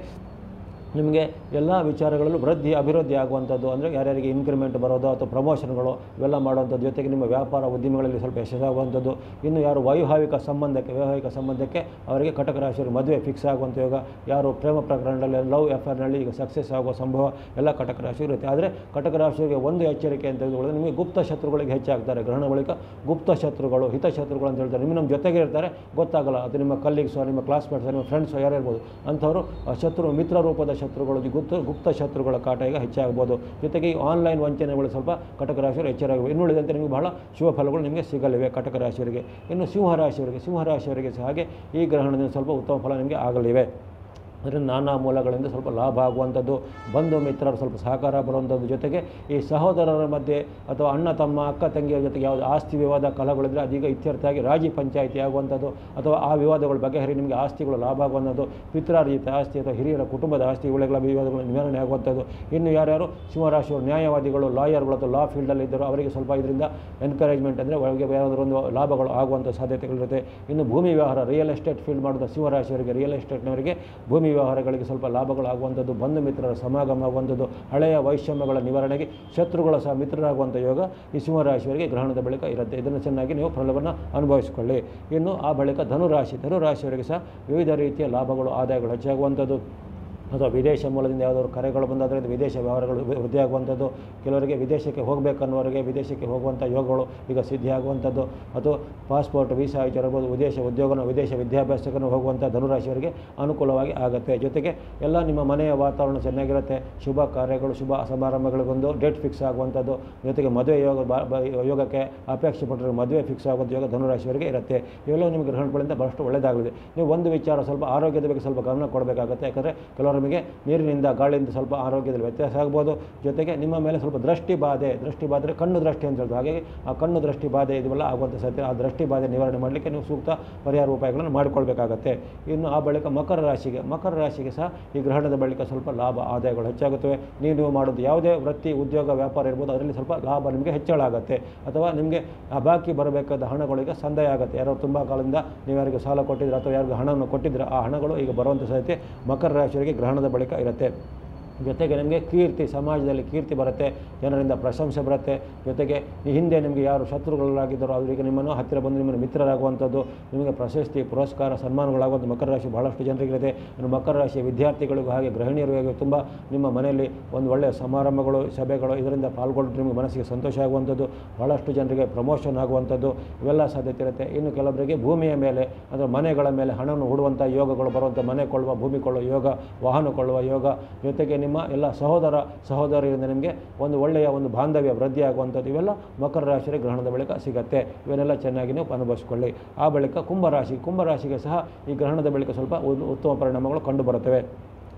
ನಿಮಗೆ ಎಲ್ಲ ವಿಚಾರಗಳಲ್ಲೂ ವೃದ್ಧಿ ಅಭಿವೃದ್ಧಿ ಆಗುವಂಥದ್ದು ಅಂದರೆ ಯಾರ್ಯಾರಿಗೆ ಇನ್ಕ್ರಿಮೆಂಟ್ ಬರೋದು ಅಥವಾ ಪ್ರಮೋಷನ್ಗಳು ಇವೆಲ್ಲ ಮಾಡುವಂಥದ್ದು ಜೊತೆಗೆ ನಿಮ್ಮ ವ್ಯಾಪಾರ ಉದ್ಯಮಗಳಲ್ಲಿ ಸ್ವಲ್ಪ ಯಶಸ್ಸಾಗುವಂಥದ್ದು ಇನ್ನು ಯಾರು ವೈವಾಹಿಕ ಸಂಬಂಧಕ್ಕೆ ವೈವಾಹಿಕ ಸಂಬಂಧಕ್ಕೆ ಅವರಿಗೆ ಕಟಕ ರಾಶಿಯವರು ಮದುವೆ ಫಿಕ್ಸ್ ಆಗುವಂಥ ಯೋಗ ಯಾರು ಪ್ರೇಮ ಪ್ರಕರಣದಲ್ಲಿ ಲವ್ ಅಫೇರ್ನಲ್ಲಿ ಈಗ ಸಕ್ಸಸ್ ಆಗುವ ಸಂಭವ ಎಲ್ಲ ಕಟಕ ರಾಶಿ ಇರುತ್ತೆ ಆದರೆ ಕಟಕ ರಾಶಿಯವರಿಗೆ ಒಂದು ಎಚ್ಚರಿಕೆ ಅಂತ ತೆಗೆದುಕೊಳ್ಳೋದು ನಿಮಗೆ ಗುಪ್ತ ಶತ್ರುಗಳಿಗೆ ಹೆಚ್ಚಾಗ್ತಾರೆ ಗ್ರಹಣ ಬಳಿಕ ಗುಪ್ತ ಶತ್ರುಗಳು ಹಿತಶತ್ರುಗಳು ಅಂತ ಹೇಳ್ತಾರೆ ನಿಮ್ಮ ನಮ್ಮ ಜೊತೆಗೆ ಇರ್ತಾರೆ ಗೊತ್ತಾಗಲ್ಲ ಅದು ನಿಮ್ಮ ಕಲೀಗ್ಸೋ ನಿಮ್ಮ ಕ್ಲಾಸ್ಮೇಟ್ಸೋ ನಿಮ್ಮ ಫ್ರೆಂಡ್ಸೋ ಯಾರು ಇರ್ಬೋದು ಅಂಥವರು ಆ ಶತ್ರು ಮಿತ್ರ ರೂಪದ ಶತ್ರುಗಳು ಗುಪ್ತ ಗುಪ್ತ ಶತ್ರುಗಳ ಕಾಟ ಈಗ ಹೆಚ್ಚಾಗ್ಬೋದು ಜೊತೆಗೆ ಈ ಆನ್ಲೈನ್ ವಂಚನೆಗಳು ಸ್ವಲ್ಪ ಕಟಕ ರಾಶಿಯವರು ಎಚ್ಚರಾಗಬೇಕು ಇನ್ನು ಉಳಿದಂತೆ ನಿಮಗೆ ಬಹಳ ಶುಭ ಫಲಗಳು ನಿಮಗೆ ಸಿಗಲಿವೆ ಕಟಕ ರಾಶಿಯವರಿಗೆ ಇನ್ನು ಸಿಂಹರಾಶಿಯವರಿಗೆ ಸಿಂಹರಾಶಿಯವರಿಗೆ ಸಹ ಹಾಗೆ ಈ ಗ್ರಹಣದಿಂದ ಸ್ವಲ್ಪ ಉತ್ತಮ ಫಲ ನಿಮಗೆ ಆಗಲಿವೆ ಅದರಿಂದ ನಾನಾ ಮೂಲಗಳಿಂದ ಸ್ವಲ್ಪ ಲಾಭ ಆಗುವಂಥದ್ದು ಬಂಧು ಮಿತ್ರರ ಸ್ವಲ್ಪ ಸಹಕಾರ ಬರುವಂಥದ್ದು ಜೊತೆಗೆ ಈ ಸಹೋದರರ ಮಧ್ಯೆ ಅಥವಾ ಅಣ್ಣ ತಮ್ಮ ಅಕ್ಕ ತಂಗಿಯರ ಜೊತೆಗೆ ಯಾವುದು ಆಸ್ತಿ ವಿವಾದ ಕಲಹಗಳಿದ್ರೆ ಅದೀಗ ಇತ್ಯರ್ಥ ಆಗಿ ರಾಜಿ ಪಂಚಾಯಿತಿ ಆಗುವಂಥದ್ದು ಅಥವಾ ಆ ವಿವಾದಗಳು ಬಗೆಹರಿ ನಿಮಗೆ ಆಸ್ತಿಗಳು ಲಾಭ ಆಗುವಂಥದ್ದು ಪಿತ್ರಾರ್ಜಿತ ಆಸ್ತಿ ಅಥವಾ ಹಿರಿಯರ ಕುಟುಂಬದ ಆಸ್ತಿ ಇವುಗಳ ವಿವಾದಗಳು ನಿವಾರಣೆ ಆಗುವಂಥದ್ದು ಇನ್ನು ಯಾರ್ಯಾರು ಸಿಂಹರಾಶಿಯವರು ನ್ಯಾಯವಾದಿಗಳು ಲಾಯರ್ಗಳು ಅಥವಾ ಲಾ ಫೀಲ್ಡಲ್ಲಿ ಇದ್ದರು ಅವರಿಗೆ ಸ್ವಲ್ಪ ಇದರಿಂದ ಎನ್ಕರೇಜ್ಮೆಂಟ್ ಅಂದರೆ ಅವರಿಗೆ ಯಾವುದಾದ್ರು ಒಂದು ಲಾಭಗಳು ಆಗುವಂಥ ಸಾಧ್ಯತೆಗಳಿರುತ್ತೆ ಇನ್ನು ಭೂಮಿ ವ್ಯವಹಾರ ರಿಯಲ್ ಎಸ್ಟೇಟ್ ಫೀಲ್ಡ್ ಮಾಡಿದ ಸಿಂಹರಾಶಿಯವರಿಗೆ ರಿಯಲ್ ಎಸ್ಟೇಟ್ನವರಿಗೆ ಭೂಮಿ ವ್ಯವಹಾರಗಳಿಗೆ ಸ್ವಲ್ಪ ಲಾಭಗಳಾಗುವಂಥದ್ದು ಬಂಧು ಮಿತ್ರರ ಸಮಾಗಮ ಆಗುವಂಥದ್ದು ಹಳೆಯ ವೈಷಮ್ಯಗಳ ನಿವಾರಣೆಗೆ ಶತ್ರುಗಳ ಸಹ ಮಿತ್ರರಾಗುವಂಥ ಯೋಗ ಈ ಸಿಂಹರಾಶಿಯವರಿಗೆ ಗ್ರಹಣದ ಬಳಿಕ ಇರುತ್ತೆ ಇದನ್ನು ಚೆನ್ನಾಗಿ ನೀವು ಫಲವನ್ನು ಅನುಭವಿಸಿಕೊಳ್ಳಿ ಇನ್ನು ಆ ಬಳಿಕ ಧನುರಾಶಿ ಧನುರಾಶಿಯವರಿಗೆ ಸಹ ವಿವಿಧ ರೀತಿಯ ಲಾಭಗಳು ಆದಾಯಗಳು ಹೆಚ್ಚಾಗುವಂಥದ್ದು ಅಥವಾ ವಿದೇಶ ಮೂಲದಿಂದ ಯಾವುದಾದ್ರು ಕರೆಗಳು ಬಂದಾದ್ರಿಂದ ವಿದೇಶ ವ್ಯವಹಾರಗಳು ವೃ- ವೃದ್ಧಿಯಾಗುವಂಥದ್ದು ಕೆಲವರಿಗೆ ವಿದೇಶಕ್ಕೆ ಹೋಗಬೇಕನ್ನೋರಿಗೆ ವಿದೇಶಕ್ಕೆ ಹೋಗುವಂಥ ಯೋಗಗಳು ಈಗ ಸಿದ್ಧಿಯಾಗುವಂಥದ್ದು ಅಥವಾ ಪಾಸ್ಪೋರ್ಟ್ ವೀಸಾ ವಿಚಾರ ಇರ್ಬೋದು ವಿದೇಶ ಉದ್ಯೋಗನ ವಿದೇಶ ವಿದ್ಯಾಭ್ಯಾಸಕ್ಕೂ ಹೋಗುವಂಥ ಧನುರಾಶಿಯವರಿಗೆ ಅನುಕೂಲವಾಗಿ ಆಗುತ್ತೆ ಜೊತೆಗೆ ಎಲ್ಲ ನಿಮ್ಮ ಮನೆಯ ವಾತಾವರಣ ಚೆನ್ನಾಗಿರುತ್ತೆ ಶುಭ ಕಾರ್ಯಗಳು ಶುಭ ಸಮಾರಂಭಗಳಿಗೊಂದು ಡೇಟ್ ಫಿಕ್ಸ್ ಆಗುವಂಥದ್ದು ಜೊತೆಗೆ ಮದುವೆ ಯೋಗ ಬ- ಬ- ಯೋಗಕ್ಕೆ ಅಪೇಕ್ಷೆ ಪಟ್ಟರೆ ಮದುವೆ ಫಿಕ್ಸ್ ಆಗುವಂಥ ಯೋಗ ಧನುರಾಶಿಯವರಿಗೆ ಇರುತ್ತೆ ಇವೆಲ್ಲವೂ ನಿಮಗೆ ಗ್ರಹಣಗಳಿಂದ ಬಹಳಷ್ಟು ಒಳ್ಳೆಯದಾಗಲಿದೆ ನೀವು ಒಂದು ವಿಚಾರ ಸ್ವಲ್ಪ ಆರೋಗ್ಯದ ಬಗ್ಗೆ ಸ್ವಲ್ಪ ಗಮನ ಕೊಡಬೇಕಾಗುತ್ತೆ ಯಾಕಂದರೆ ಕೆಲವರು ನಿಮಗೆ ನೀರಿನಿಂದ ಗಾಳಿಯಿಂದ ಸ್ವಲ್ಪ ಆರೋಗ್ಯದಲ್ಲಿ ವ್ಯತ್ಯಾಸ ಆಗ್ಬೋದು ಜೊತೆಗೆ ನಿಮ್ಮ ಮೇಲೆ ಸ್ವಲ್ಪ ದೃಷ್ಟಿ ಬಾಧೆ ದೃಷ್ಟಿ ಬಾಧೆ ಕಣ್ಣು ದೃಷ್ಟಿ ಅಂತ ಹೇಳ್ತಾರೆ ಹಾಗಾಗಿ ಆ ಕಣ್ಣು ದೃಷ್ಟಿ ಬಾಧೆ ಇದೆಲ್ಲ ಆಗುವಂಥ ಸಾಧ್ಯ ಆ ದೃಷ್ಟಿ ಬಾಧೆ ನಿವಾರಣೆ ಮಾಡಲಿಕ್ಕೆ ನೀವು ಸೂಕ್ತ ಪರಿಹಾರ ಉಪಾಯಗಳನ್ನು ಮಾಡಿಕೊಳ್ಬೇಕಾಗತ್ತೆ ಇನ್ನು ಆ ಬಳಿಕ ಮಕರ ರಾಶಿಗೆ ಮಕರ ರಾಶಿಗೆ ಸಹ ಈ ಗ್ರಹಣದ ಬಳಿಕ ಸ್ವಲ್ಪ ಲಾಭ ಆದಾಯಗಳು ಹೆಚ್ಚಾಗುತ್ತವೆ ನೀವು ನೀವು ಮಾಡೋದು ಯಾವುದೇ ವೃತ್ತಿ ಉದ್ಯೋಗ ವ್ಯಾಪಾರ ಇರ್ಬೋದು ಅದರಲ್ಲಿ ಸ್ವಲ್ಪ ಲಾಭ ನಿಮಗೆ ಹೆಚ್ಚಳ ಆಗುತ್ತೆ ಅಥವಾ ನಿಮಗೆ ಆ ಬಾಕಿ ಬರಬೇಕಾದ ಹಣಗಳಿಗೆ ಸಂದಾಯ ಆಗುತ್ತೆ ಯಾರೋ ತುಂಬ ಕಾಲದಿಂದ ನೀವು ಯಾರಿಗೆ ಸಾಲ ಕೊಟ್ಟಿದ್ರೆ ಅಥವಾ ಯಾರಿಗೂ ಹಣವನ್ನು ಕೊಟ್ಟಿದ್ರೆ ಆ ಹಣಗಳು ಈಗ ಬರುವಂಥ ಸಾಧ್ಯತೆ ಮಕರ ರಾಶಿಯವರಿಗೆ ಗ್ರಹಣದ ಬಳಿಕ ಇರುತ್ತೆ ಜೊತೆಗೆ ನಿಮಗೆ ಕೀರ್ತಿ ಸಮಾಜದಲ್ಲಿ ಕೀರ್ತಿ ಬರುತ್ತೆ ಜನರಿಂದ ಪ್ರಶಂಸೆ ಬರುತ್ತೆ ಜೊತೆಗೆ ಈ ಹಿಂದೆ ನಿಮಗೆ ಯಾರು ಶತ್ರುಗಳಾಗಿದ್ದಾರೋ ಅವರಿಗೆ ನಿಮ್ಮನ್ನು ಹತ್ತಿರ ಬಂದು ನಿಮ್ಮನ್ನು ಮಿತ್ರರಾಗುವಂಥದ್ದು ನಿಮಗೆ ಪ್ರಶಸ್ತಿ ಪುರಸ್ಕಾರ ಸನ್ಮಾನಗಳಾಗುವಂಥ ಮಕರ ರಾಶಿ ಬಹಳಷ್ಟು ಜನರಿಗಿದೆ ಇನ್ನು ಮಕರ ರಾಶಿಯ ವಿದ್ಯಾರ್ಥಿಗಳಿಗೂ ಹಾಗೆ ಗೃಹಿಣಿಯರಿಗೂ ತುಂಬ ನಿಮ್ಮ ಮನೆಯಲ್ಲಿ ಒಂದು ಒಳ್ಳೆಯ ಸಮಾರಂಭಗಳು ಸಭೆಗಳು ಇದರಿಂದ ಪಾಲ್ಗೊಂಡು ನಿಮಗೆ ಮನಸ್ಸಿಗೆ ಸಂತೋಷ ಆಗುವಂಥದ್ದು ಬಹಳಷ್ಟು ಜನರಿಗೆ ಪ್ರಮೋಷನ್ ಆಗುವಂಥದ್ದು ಇವೆಲ್ಲ ಸಾಧ್ಯತೆ ಇರುತ್ತೆ ಇನ್ನು ಕೆಲವರಿಗೆ ಭೂಮಿಯ ಮೇಲೆ ಅಂದರೆ ಮನೆಗಳ ಮೇಲೆ ಹಣವನ್ನು ಹೂಡುವಂಥ ಯೋಗಗಳು ಬರುವಂಥ ಮನೆ ಕೊಳ್ಳುವ ಭೂಮಿ ಕೊಳ್ಳುವ ಯೋಗ ವಾಹನ ಕೊಳ್ಳುವ ಯೋಗ ಜೊತೆಗೆ ನಿಮ್ಮ ಎಲ್ಲ ಸಹೋದರ ಸಹೋದರಿಯಿಂದ ನಿಮಗೆ ಒಂದು ಒಳ್ಳೆಯ ಒಂದು ಬಾಂಧವ್ಯ ವೃದ್ಧಿ ಆಗುವಂಥದ್ದು ಇವೆಲ್ಲ ಮಕರ ರಾಶಿಯ ಗ್ರಹಣದ ಬಳಿಕ ಸಿಗತ್ತೆ ಇವನ್ನೆಲ್ಲ ಚೆನ್ನಾಗಿ ನೀವು ಅನುಭವಿಸ್ಕೊಳ್ಳಿ ಆ ಬಳಿಕ ಕುಂಭರಾಶಿ ಕುಂಭರಾಶಿಗೆ ಸಹ ಈ ಗ್ರಹಣದ ಬಳಿಕ ಸ್ವಲ್ಪ ಒಂದು ಉತ್ತಮ ಪರಿಣಾಮಗಳು ಕಂಡುಬರುತ್ತವೆ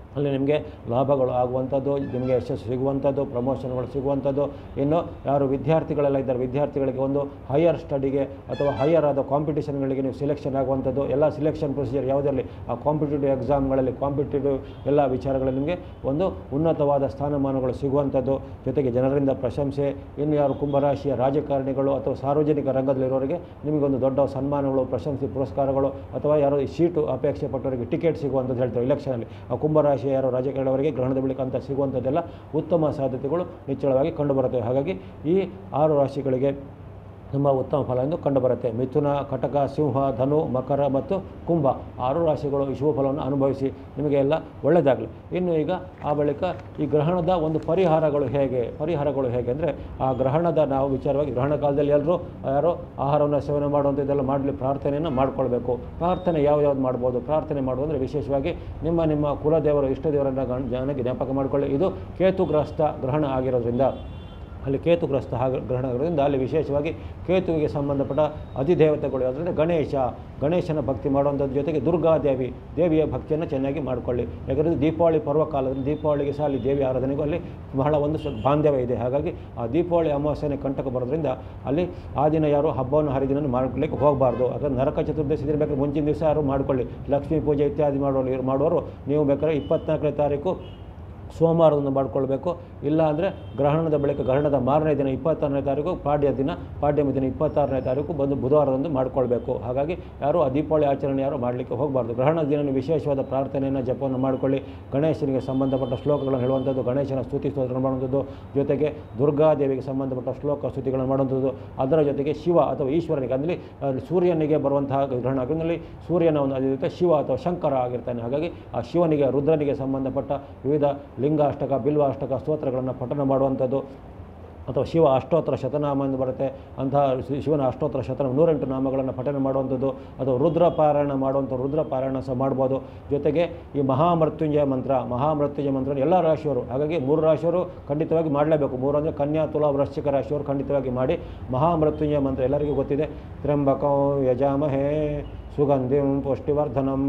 ಅಲ್ಲಿ ನಿಮಗೆ ಲಾಭಗಳು ಆಗುವಂಥದ್ದು ನಿಮಗೆ ಯಶಸ್ಸು ಸಿಗುವಂಥದ್ದು ಪ್ರಮೋಷನ್ಗಳು ಸಿಗುವಂಥದ್ದು ಇನ್ನು ಯಾರು ವಿದ್ಯಾರ್ಥಿಗಳೆಲ್ಲ ಇದ್ದಾರೆ ವಿದ್ಯಾರ್ಥಿಗಳಿಗೆ ಒಂದು ಹೈಯರ್ ಸ್ಟಡಿಗೆ ಅಥವಾ ಹೈಯರ್ ಆದ ಕಾಂಪಿಟೇಷನ್ಗಳಿಗೆ ನೀವು ಸೆಲೆಕ್ಷನ್ ಆಗುವಂಥದ್ದು ಎಲ್ಲ ಸಿಲೆಕ್ಷನ್ ಪ್ರೊಸೀಜರ್ ಯಾವುದರಲ್ಲಿ ಆ ಕಾಂಪಿಟೇಟಿವ್ ಎಕ್ಸಾಮ್ಗಳಲ್ಲಿ ಕಾಂಪಿಟೇಟಿವ್ ಎಲ್ಲ ವಿಚಾರಗಳಲ್ಲಿ ನಿಮಗೆ ಒಂದು ಉನ್ನತವಾದ ಸ್ಥಾನಮಾನಗಳು ಸಿಗುವಂಥದ್ದು ಜೊತೆಗೆ ಜನರಿಂದ ಪ್ರಶಂಸೆ ಇನ್ನು ಯಾರು ಕುಂಭರಾಶಿಯ ರಾಜಕಾರಣಿಗಳು ಅಥವಾ ಸಾರ್ವಜನಿಕ ರಂಗದಲ್ಲಿರೋರಿಗೆ ನಿಮಗೊಂದು ದೊಡ್ಡ ಸನ್ಮಾನಗಳು ಪ್ರಶಂಸೆ ಪುರಸ್ಕಾರಗಳು ಅಥವಾ ಯಾರೋ ಈ ಸೀಟು ಅಪೇಕ್ಷೆ ಪಟ್ಟವರಿಗೆ ಟಿಕೆಟ್ ಸಿಗುವಂಥದ್ದು ಹೇಳ್ತಾರೆ ಇಲೆಕ್ಷನಲ್ಲಿ ಆ ಕುಂಭರಾಶಿಯ ಯಾರೋ ರಾಜಕಾರಣಿಯವರಿಗೆ ಗ್ರಹಣದ ಬಳಿಕ ಅಂತ ಸಿಗುವಂಥದ್ದೆಲ್ಲ ಉತ್ತಮ ಸಾಧ್ಯತೆಗಳು ನಿಚ್ಚಳವಾಗಿ ಕಂಡುಬರುತ್ತವೆ ಹಾಗಾಗಿ ಈ ಆರು ರಾಶಿಗಳಿಗೆ ತುಂಬ ಉತ್ತಮ ಫಲ ಎಂದು ಕಂಡುಬರುತ್ತೆ ಮಿಥುನ ಕಟಕ ಸಿಂಹ ಧನು ಮಕರ ಮತ್ತು ಕುಂಭ ಆರು ರಾಶಿಗಳು ಈ ಶುಭ ಫಲವನ್ನು ಅನುಭವಿಸಿ ನಿಮಗೆ ಎಲ್ಲ ಒಳ್ಳೆಯದಾಗಲಿ ಇನ್ನು ಈಗ ಆ ಬಳಿಕ ಈ ಗ್ರಹಣದ ಒಂದು ಪರಿಹಾರಗಳು ಹೇಗೆ ಪರಿಹಾರಗಳು ಹೇಗೆ ಅಂದರೆ ಆ ಗ್ರಹಣದ ನಾವು ವಿಚಾರವಾಗಿ ಗ್ರಹಣ ಕಾಲದಲ್ಲಿ ಎಲ್ಲರೂ ಯಾರೋ ಆಹಾರವನ್ನು ಸೇವನೆ ಮಾಡುವಂಥದ್ದೆಲ್ಲ ಮಾಡಲಿ ಪ್ರಾರ್ಥನೆಯನ್ನು ಮಾಡ್ಕೊಳ್ಬೇಕು ಪ್ರಾರ್ಥನೆ ಯಾವ ಯಾವ್ದು ಮಾಡ್ಬೋದು ಪ್ರಾರ್ಥನೆ ಮಾಡುವಂದರೆ ವಿಶೇಷವಾಗಿ ನಿಮ್ಮ ನಿಮ್ಮ ಕುಲದೇವರು ಇಷ್ಟ ದೇವರನ್ನು ಗಣ- ಜನಕ್ಕೆ ಜ್ಞಾಪಕ ಮಾಡಿಕೊಳ್ಳಿ ಇದು ಕೇತುಗ್ರಸ್ತ ಗ್ರಹಣ ಆಗಿರೋದ್ರಿಂದ ಅಲ್ಲಿ ಕೇತುಗ್ರಸ್ತ ಹಾಗೆ ಗ್ರಹಣ ಆಗಿರೋದ್ರಿಂದ ಅಲ್ಲಿ ವಿಶೇಷವಾಗಿ ಕೇತುವಿಗೆ ಸಂಬಂಧಪಟ್ಟ ಅಧಿದೇವತೆಗಳು ಯಾವುದಂದರೆ ಗಣೇಶ ಗಣೇಶನ ಭಕ್ತಿ ಮಾಡುವಂಥದ್ದು ಜೊತೆಗೆ ದುರ್ಗಾದೇವಿ ದೇವಿಯ ಭಕ್ತಿಯನ್ನು ಚೆನ್ನಾಗಿ ಮಾಡಿಕೊಳ್ಳಿ ಯಾಕಂದರೆ ದೀಪಾವಳಿ ಪರ್ವಕಾಲದಲ್ಲಿ ದೀಪಾವಳಿಗೆ ಸಹ ಅಲ್ಲಿ ದೇವಿ ಆರಾಧನೆಗೂ ಅಲ್ಲಿ ಬಹಳ ಒಂದು ಸ- ಬಾಂಧವ್ಯ ಇದೆ ಹಾಗಾಗಿ ಆ ದೀಪಾವಳಿ ಅಮಾವಾಸ್ಯೆನೆ ಕಂಟಕ ಬರೋದ್ರಿಂದ ಅಲ್ಲಿ ಆ ದಿನ ಯಾರು ಹಬ್ಬವನ್ನು ಹರಿದಿನ ಮಾಡ್ಕೊಳ್ಳಿಕ್ಕೆ ಹೋಗಬಾರ್ದು ಅದನ್ನು ನರಕ ಚತುರ್ದಶಿ ದಿನ ಬೇಕಾದ್ರೆ ಮುಂಚಿನ ದಿವಸ ಯಾರು ಮಾಡ್ಕೊಳ್ಳಿ ಲಕ್ಷ್ಮೀ ಪೂಜೆ ಇತ್ಯಾದಿ ಮಾಡೋರು ಮಾಡುವವರು ನೀವು ಬೇಕಾದ್ರೆ ಇಪ್ಪತ್ನಾಲ್ಕನೇ ತಾರೀಕು ಸೋಮವಾರವನ್ನು ಮಾಡಿಕೊಳ್ಬೇಕು ಇಲ್ಲ ಅಂದರೆ ಗ್ರಹಣದ ಬಳಿಕ ಗ್ರಹಣದ ಮಾರನೇ ದಿನ ಇಪ್ಪತ್ತಾರನೇ ತಾರೀಕು ಪಾಡ್ಯ ದಿನ ಪಾಡ್ಯಮ ದಿನ ಇಪ್ಪತ್ತಾರನೇ ತಾರೀಕು ಬಂದು ಬುಧವಾರದಂದು ಮಾಡಿಕೊಳ್ಬೇಕು ಹಾಗಾಗಿ ಯಾರು ಆ ದೀಪಾವಳಿ ಆಚರಣೆ ಯಾರು ಮಾಡಲಿಕ್ಕೆ ಹೋಗಬಾರ್ದು ಗ್ರಹಣ ದಿನ ವಿಶೇಷವಾದ ಪ್ರಾರ್ಥನೆಯನ್ನು ಜಪವನ್ನು ಮಾಡಿಕೊಳ್ಳಿ ಗಣೇಶನಿಗೆ ಸಂಬಂಧಪಟ್ಟ ಶ್ಲೋಕಗಳನ್ನು ಹೇಳುವಂಥದ್ದು ಗಣೇಶನ ಸ್ತುತಿ ಸ್ತೋತ್ರ ಮಾಡುವಂಥದ್ದು ಜೊತೆಗೆ ದುರ್ಗಾದೇವಿಗೆ ಸಂಬಂಧಪಟ್ಟ ಶ್ಲೋಕ ಸ್ತುತಿಗಳನ್ನು ಮಾಡುವಂಥದ್ದು ಅದರ ಜೊತೆಗೆ ಶಿವ ಅಥವಾ ಈಶ್ವರನಿಗೆ ಅಂದರೆ ಅಲ್ಲಿ ಸೂರ್ಯನಿಗೆ ಬರುವಂತಹ ಗ್ರಹಣ ಆಗಿರೋದ್ರಲ್ಲಿ ಸೂರ್ಯನ ಒಂದು ಅದೇ ಶಿವ ಅಥವಾ ಶಂಕರ ಆಗಿರ್ತಾನೆ ಹಾಗಾಗಿ ಆ ಶಿವನಿಗೆ ರುದ್ರನಿಗೆ ಸಂಬಂಧಪಟ್ಟ ವಿವಿಧ ಲಿಂಗಾಷ್ಟಕ ಬಿಲ್ವಾಷ್ಟಕ ಸ್ತೋತ್ರಗಳನ್ನು ಪಠನ ಮಾಡುವಂಥದ್ದು ಅಥವಾ ಶಿವ ಅಷ್ಟೋತ್ತರ ಶತನಾಮ ಎಂದು ಬರುತ್ತೆ ಅಂತಹ ಶಿ- ಶಿವನ ಅಷ್ಟೋತ್ತರ ಶತನಾಮ ನೂರೆಂಟು ನಾಮಗಳನ್ನು ಪಠನೆ ಮಾಡುವಂಥದ್ದು ಅಥವಾ ರುದ್ರ ಪಾರಾಯಣ ಮಾಡುವಂಥ ರುದ್ರ ಪಾರಾಯಣ ಸಹ ಮಾಡ್ಬೋದು ಜೊತೆಗೆ ಈ ಮಹಾಮೃತ್ಯುಂಜಯ ಮಂತ್ರ ಮಹಾಮೃತ್ಯುಂಜಯ ಮಂತ್ರ ಎಲ್ಲ ರಾಶಿಯವರು ಹಾಗಾಗಿ ಮೂರು ರಾಶಿಯವರು ಖಂಡಿತವಾಗಿ ಮಾಡಲೇಬೇಕು ಮೂರು ಅಂದರೆ ಕನ್ಯಾ ತುಲಾ ವೃಶ್ಚಿಕ ರಾಶಿಯವರು ಖಂಡಿತವಾಗಿ ಮಾಡಿ ಮಹಾಮೃತ್ಯುಂಜಯ ಮಂತ್ರ ಎಲ್ಲರಿಗೂ ಗೊತ್ತಿದೆ ತ್ರ್ಯಂಬಕಂ ಯಜಾಮಹೇ ಸುಗಂಧಿಂ ಪುಷ್ಟಿವರ್ಧನಂ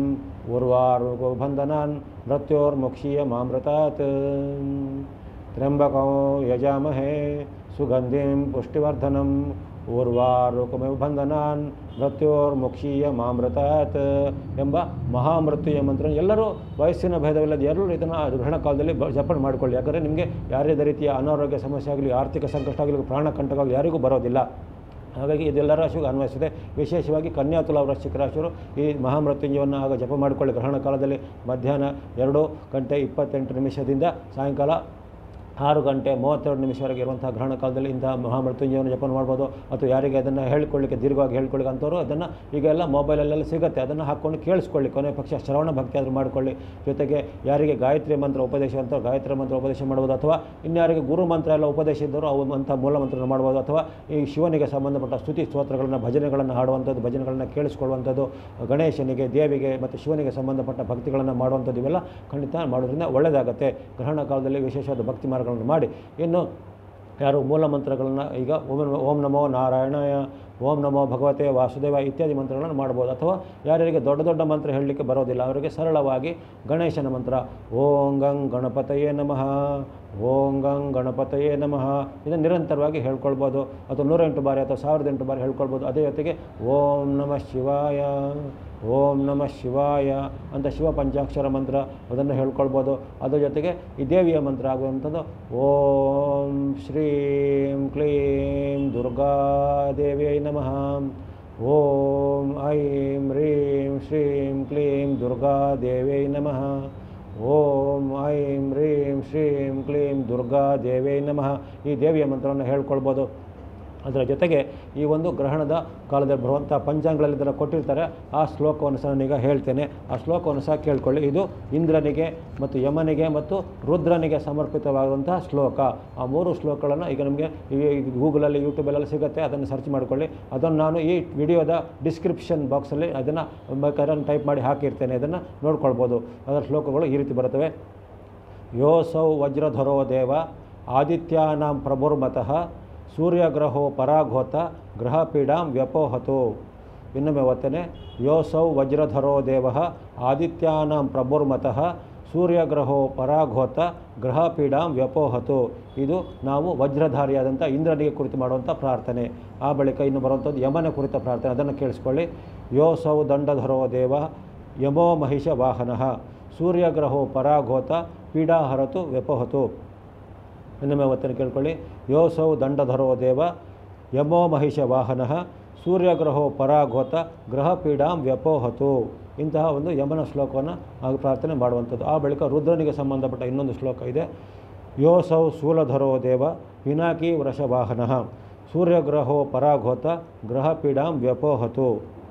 ಉರ್ವಾರು ಬಂಧನಾನ್ ಮೃತ್ಯೋರ್ಮುಕ್ಷೀಯ ಮಾಮೃತಾತ್ ತ್ರ್ಯಂಬಕಂ ಯಜಾಮಹೇ ಸುಗಂಧಿಂ ಪುಷ್ಟಿವರ್ಧನಂ ಊರ್ವಾರುಕಮೇವ ಬಂಧನಾನ್ ಮೃತ್ಯೋರ್ಮುಕ್ಷೀಯ ಮಾಮೃತಾತ್ ಎಂಬ ಮಹಾಮೃತ್ಯುಯ ಮಂತ್ರ ಎಲ್ಲರೂ ವಯಸ್ಸಿನ ಭೇದವಿಲ್ಲದೆ ಎಲ್ಲರೂ ಇದನ್ನು ಗ್ರಹಣ ಕಾಲದಲ್ಲಿ ಬ- ಜಪಣೆ ಮಾಡಿಕೊಳ್ಳಿ ಯಾಕಂದರೆ ನಿಮಗೆ ಯಾವುದೇ ರೀತಿಯ ಅನಾರೋಗ್ಯ ಸಮಸ್ಯೆ ಆಗಲಿ ಆರ್ಥಿಕ ಸಂಕಷ್ಟ ಆಗಲಿ ಪ್ರಾಣ ಕಂಟಕವಾಗಲಿ ಯಾರಿಗೂ ಬರೋದಿಲ್ಲ ಹಾಗಾಗಿ ಇದೆಲ್ಲ ರಾಶಿಗೂ ಅನ್ವಯಿಸಿದೆ ವಿಶೇಷವಾಗಿ ಕನ್ಯಾ ತುಲಾ ವೃಶ್ಚಿಕ ರಾಶಿಯವರು ಈ ಮಹಾಮೃತ್ಯುಂಜಯವನ್ನು ಆಗ ಜಪ ಮಾಡಿಕೊಳ್ಳಿ ಗ್ರಹಣ ಕಾಲದಲ್ಲಿ ಮಧ್ಯಾಹ್ನ ಎರಡು ಗಂಟೆ ಇಪ್ಪತ್ತೆಂಟು ನಿಮಿಷದಿಂದ ಸಾಯಂಕಾಲ ಆರು ಗಂಟೆ ಮೂವತ್ತೆರಡು ನಿಮಿಷವರೆಗೆ ಇರುವಂಥ ಗ್ರಹಣ ಕಾಲದಲ್ಲಿ ಇಂತಹ ಮಹಾಮೃತ್ಯುಂಜಯವನ್ನು ಜಪನ ಮಾಡ್ಬೋದು ಅಥವಾ ಯಾರಿಗೆ ಅದನ್ನು ಹೇಳ್ಕೊಳ್ಳಿಕ್ಕೆ ದೀರ್ಘವಾಗಿ ಹೇಳ್ಕೊಳ್ಳಿಕ್ಕೆ ಅಂಥವ್ರು ಅದನ್ನು ಈಗೆಲ್ಲ ಮೊಬೈಲಲ್ಲೆಲ್ಲ ಸಿಗುತ್ತೆ ಅದನ್ನು ಹಾಕ್ಕೊಂಡು ಕೇಳಿಸ್ಕೊಳ್ಳಿ ಕೊನೆ ಪಕ್ಷ ಶ್ರವಣ ಭಕ್ತಿ ಆದರೂ ಮಾಡಿಕೊಳ್ಳಿ ಜೊತೆಗೆ ಯಾರಿಗೆ ಗಾಯತ್ರಿ ಮಂತ್ರ ಉಪದೇಶ ಅಂತ ಗಾಯತ್ರಿ ಮಂತ್ರ ಉಪದೇಶ ಮಾಡ್ಬೋದು ಅಥವಾ ಇನ್ಯಾರಿಗೆ ಗುರು ಮಂತ್ರ ಎಲ್ಲ ಉಪದೇಶ ಇದ್ದರೂ ಅವು ಅಂಥ ಮೂಲ ಮಂತ್ರನ ಮಾಡ್ಬೋದು ಅಥವಾ ಈ ಶಿವನಿಗೆ ಸಂಬಂಧಪಟ್ಟ ಸ್ತುತಿ ಸ್ತೋತ್ರಗಳನ್ನು ಭಜನೆಗಳನ್ನು ಹಾಡುವಂಥದ್ದು ಭಜನೆಗಳನ್ನು ಕೇಳಿಸ್ಕೊಳ್ಳುವಂಥದ್ದು ಗಣೇಶನಿಗೆ ದೇವಿಗೆ ಮತ್ತು ಶಿವನಿಗೆ ಸಂಬಂಧಪಟ್ಟ ಭಕ್ತಿಗಳನ್ನು ಮಾಡುವಂಥದ್ದು ಇವೆಲ್ಲ ಖಂಡಿತ ಮಾಡೋದ್ರಿಂದ ಒಳ್ಳೆಯದಾಗುತ್ತೆ ಗ್ರಹಣ ಕಾಲದಲ್ಲಿ ವಿಶೇಷವಾದ ಭಕ್ತಿ ಮಾರ್ಗಗಳನ್ನು ಮಾಡಿ ಇನ್ನು ಯಾರು ಮೂಲ ಮಂತ್ರಗಳನ್ನು ಈಗ ಓಂ ಓಂ ನಮೋ ನಾರಾಯಣಾಯ ಓಂ ನಮೋ ಭಗವತೆ ವಾಸುದೇವ ಇತ್ಯಾದಿ ಮಂತ್ರಗಳನ್ನು ಮಾಡ್ಬೋದು ಅಥವಾ ಯಾರ್ಯಾರಿಗೆ ದೊಡ್ಡ ದೊಡ್ಡ ಮಂತ್ರ ಹೇಳಲಿಕ್ಕೆ ಬರೋದಿಲ್ಲ ಅವರಿಗೆ ಸರಳವಾಗಿ ಗಣೇಶನ ಮಂತ್ರ ಓಂ ಗಂ ಗಣಪತಯೇ ನಮಃ ಓಂ ಗಂ ಗಣಪತಯೇ ನಮಃ ಇದನ್ನು ನಿರಂತರವಾಗಿ ಹೇಳ್ಕೊಳ್ಬೋದು ಅಥವಾ ನೂರೆಂಟು ಬಾರಿ ಅಥವಾ ಸಾವಿರದ ಎಂಟು ಬಾರಿ ಹೇಳ್ಕೊಳ್ಬೋದು ಅದೇ ಜೊತೆಗೆ ಓಂ ನಮಃ ಶಿವಾಯ ಓಂ ನಮಃ ಶಿವಾಯ ಅಂತ ಶಿವ ಪಂಚಾಕ್ಷರ ಮಂತ್ರ ಅದನ್ನು ಹೇಳ್ಕೊಳ್ಬೋದು ಅದ್ರ ಜೊತೆಗೆ ಈ ದೇವಿಯ ಮಂತ್ರ ಆಗುವಂಥದ್ದು ಓಂ ಶ್ರೀಂ ಕ್ಲೀಂ ದುರ್ಗಾದೇವಿಯೈ ನಮಃ ಓಂ ಐಂ ರೀಂ ಶ್ರೀಂ ಕ್ಲೀಂ ದುರ್ಗಾದೇವಿಯೈ ನಮಃ ಓಂ ಐಂ ರೀಂ ಶ್ರೀಂ ಕ್ಲೀಂ ದುರ್ಗಾದೇವಿಯೈ ನಮಃ ಈ ದೇವಿಯ ಮಂತ್ರವನ್ನು ಹೇಳ್ಕೊಳ್ಬೋದು ಅದರ ಜೊತೆಗೆ ಈ ಒಂದು ಗ್ರಹಣದ ಕಾಲದಲ್ಲಿ ಬರುವಂಥ ಪಂಚಾಂಗಗಳಲ್ಲಿ ಇದನ್ನು ಕೊಟ್ಟಿರ್ತಾರೆ ಆ ಶ್ಲೋಕವನ್ನು ಸಹ ನಾನೀಗ ಹೇಳ್ತೇನೆ ಆ ಶ್ಲೋಕವನ್ನು ಸಹ ಕೇಳ್ಕೊಳ್ಳಿ ಇದು ಇಂದ್ರನಿಗೆ ಮತ್ತು ಯಮನಿಗೆ ಮತ್ತು ರುದ್ರನಿಗೆ ಸಮರ್ಪಿತವಾದಂತಹ ಶ್ಲೋಕ ಆ ಮೂರು ಶ್ಲೋಕಗಳನ್ನು ಈಗ ನಮಗೆ ಈ ಗೂಗಲಲ್ಲಿ ಯೂಟ್ಯೂಬಲ್ಲೆಲ್ಲ ಸಿಗುತ್ತೆ ಅದನ್ನು ಸರ್ಚ್ ಮಾಡಿಕೊಳ್ಳಿ ಅದನ್ನು ನಾನು ಈ ವಿಡಿಯೋದ ಡಿಸ್ಕ್ರಿಪ್ಷನ್ ಬಾಕ್ಸಲ್ಲಿ ಅದನ್ನು ಬೇಕಾದ್ರೆ ಟೈಪ್ ಮಾಡಿ ಹಾಕಿರ್ತೇನೆ ಅದನ್ನು ನೋಡ್ಕೊಳ್ಬೋದು ಅದರ ಶ್ಲೋಕಗಳು ಈ ರೀತಿ ಬರುತ್ತವೆ ಯೋಸೌ ವಜ್ರಧರೋ ದೇವ ಆದಿತ್ಯಾನಾಂ ಪ್ರಭುರ್ಮತಃ ಸೂರ್ಯಗ್ರಹೋ ಪರಾಘೋತ ಗ್ರಹಪೀಡಾಂ ವ್ಯಪೋಹತು ಇನ್ನೊಮ್ಮೆ ಓದ್ತೇನೆ ಯೋಸೌ ವಜ್ರಧರೋ ದೇವ ಆದಿತ್ಯಾನಾಂ ಪ್ರಭುರ್ಮತಃ ಸೂರ್ಯಗ್ರಹೋ ಪರಾಘೋತ ಗ್ರಹ ಪೀಡಾಂ ವ್ಯಪೋಹತು ಇದು ನಾವು ವಜ್ರಧಾರಿಯಾದಂಥ ಇಂದ್ರನಿಗೆ ಕುರಿತು ಮಾಡುವಂಥ ಪ್ರಾರ್ಥನೆ ಆ ಬಳಿಕ ಇನ್ನು ಬರುವಂಥದ್ದು ಯಮನ ಕುರಿತ ಪ್ರಾರ್ಥನೆ ಅದನ್ನು ಕೇಳಿಸ್ಕೊಳ್ಳಿ ಯೋಸೌ ದಂಡಧರೋ ದೇವ ಯಮೋ ಮಹಿಷ ವಾಹನ ಸೂರ್ಯಗ್ರಹೋ ಪರಾಘೋತ ಪೀಡಾಹರತು ವ್ಯಪೋಹತು ಇನ್ನೊಮ್ಮೆ ಅವತ್ತನ್ನು ಕೇಳ್ಕೊಳ್ಳಿ ಯೋಸೌ ದಂಡಧರೋ ದೇವ ಯಮೋ ಮಹಿಷ ವಾಹನ ಸೂರ್ಯಗ್ರಹೋ ಪರಾಘೋತ ಗ್ರಹ ಪೀಡಾಂ ವ್ಯಪೋಹತು ಇಂತಹ ಒಂದು ಯಮನ ಶ್ಲೋಕವನ್ನು ಆಗ ಪ್ರಾರ್ಥನೆ ಮಾಡುವಂಥದ್ದು ಆ ಬಳಿಕ ರುದ್ರನಿಗೆ ಸಂಬಂಧಪಟ್ಟ ಇನ್ನೊಂದು ಶ್ಲೋಕ ಇದೆ ಯೋಸೌ ಶೂಲಧರೋ ದೇವ ಪಿನಾಕಿ ವೃಷವಾಹನ ಸೂರ್ಯಗ್ರಹೋ ಪರಾಘೋತ ಗ್ರಹ ಪೀಡಾಂ ವ್ಯಪೋಹತು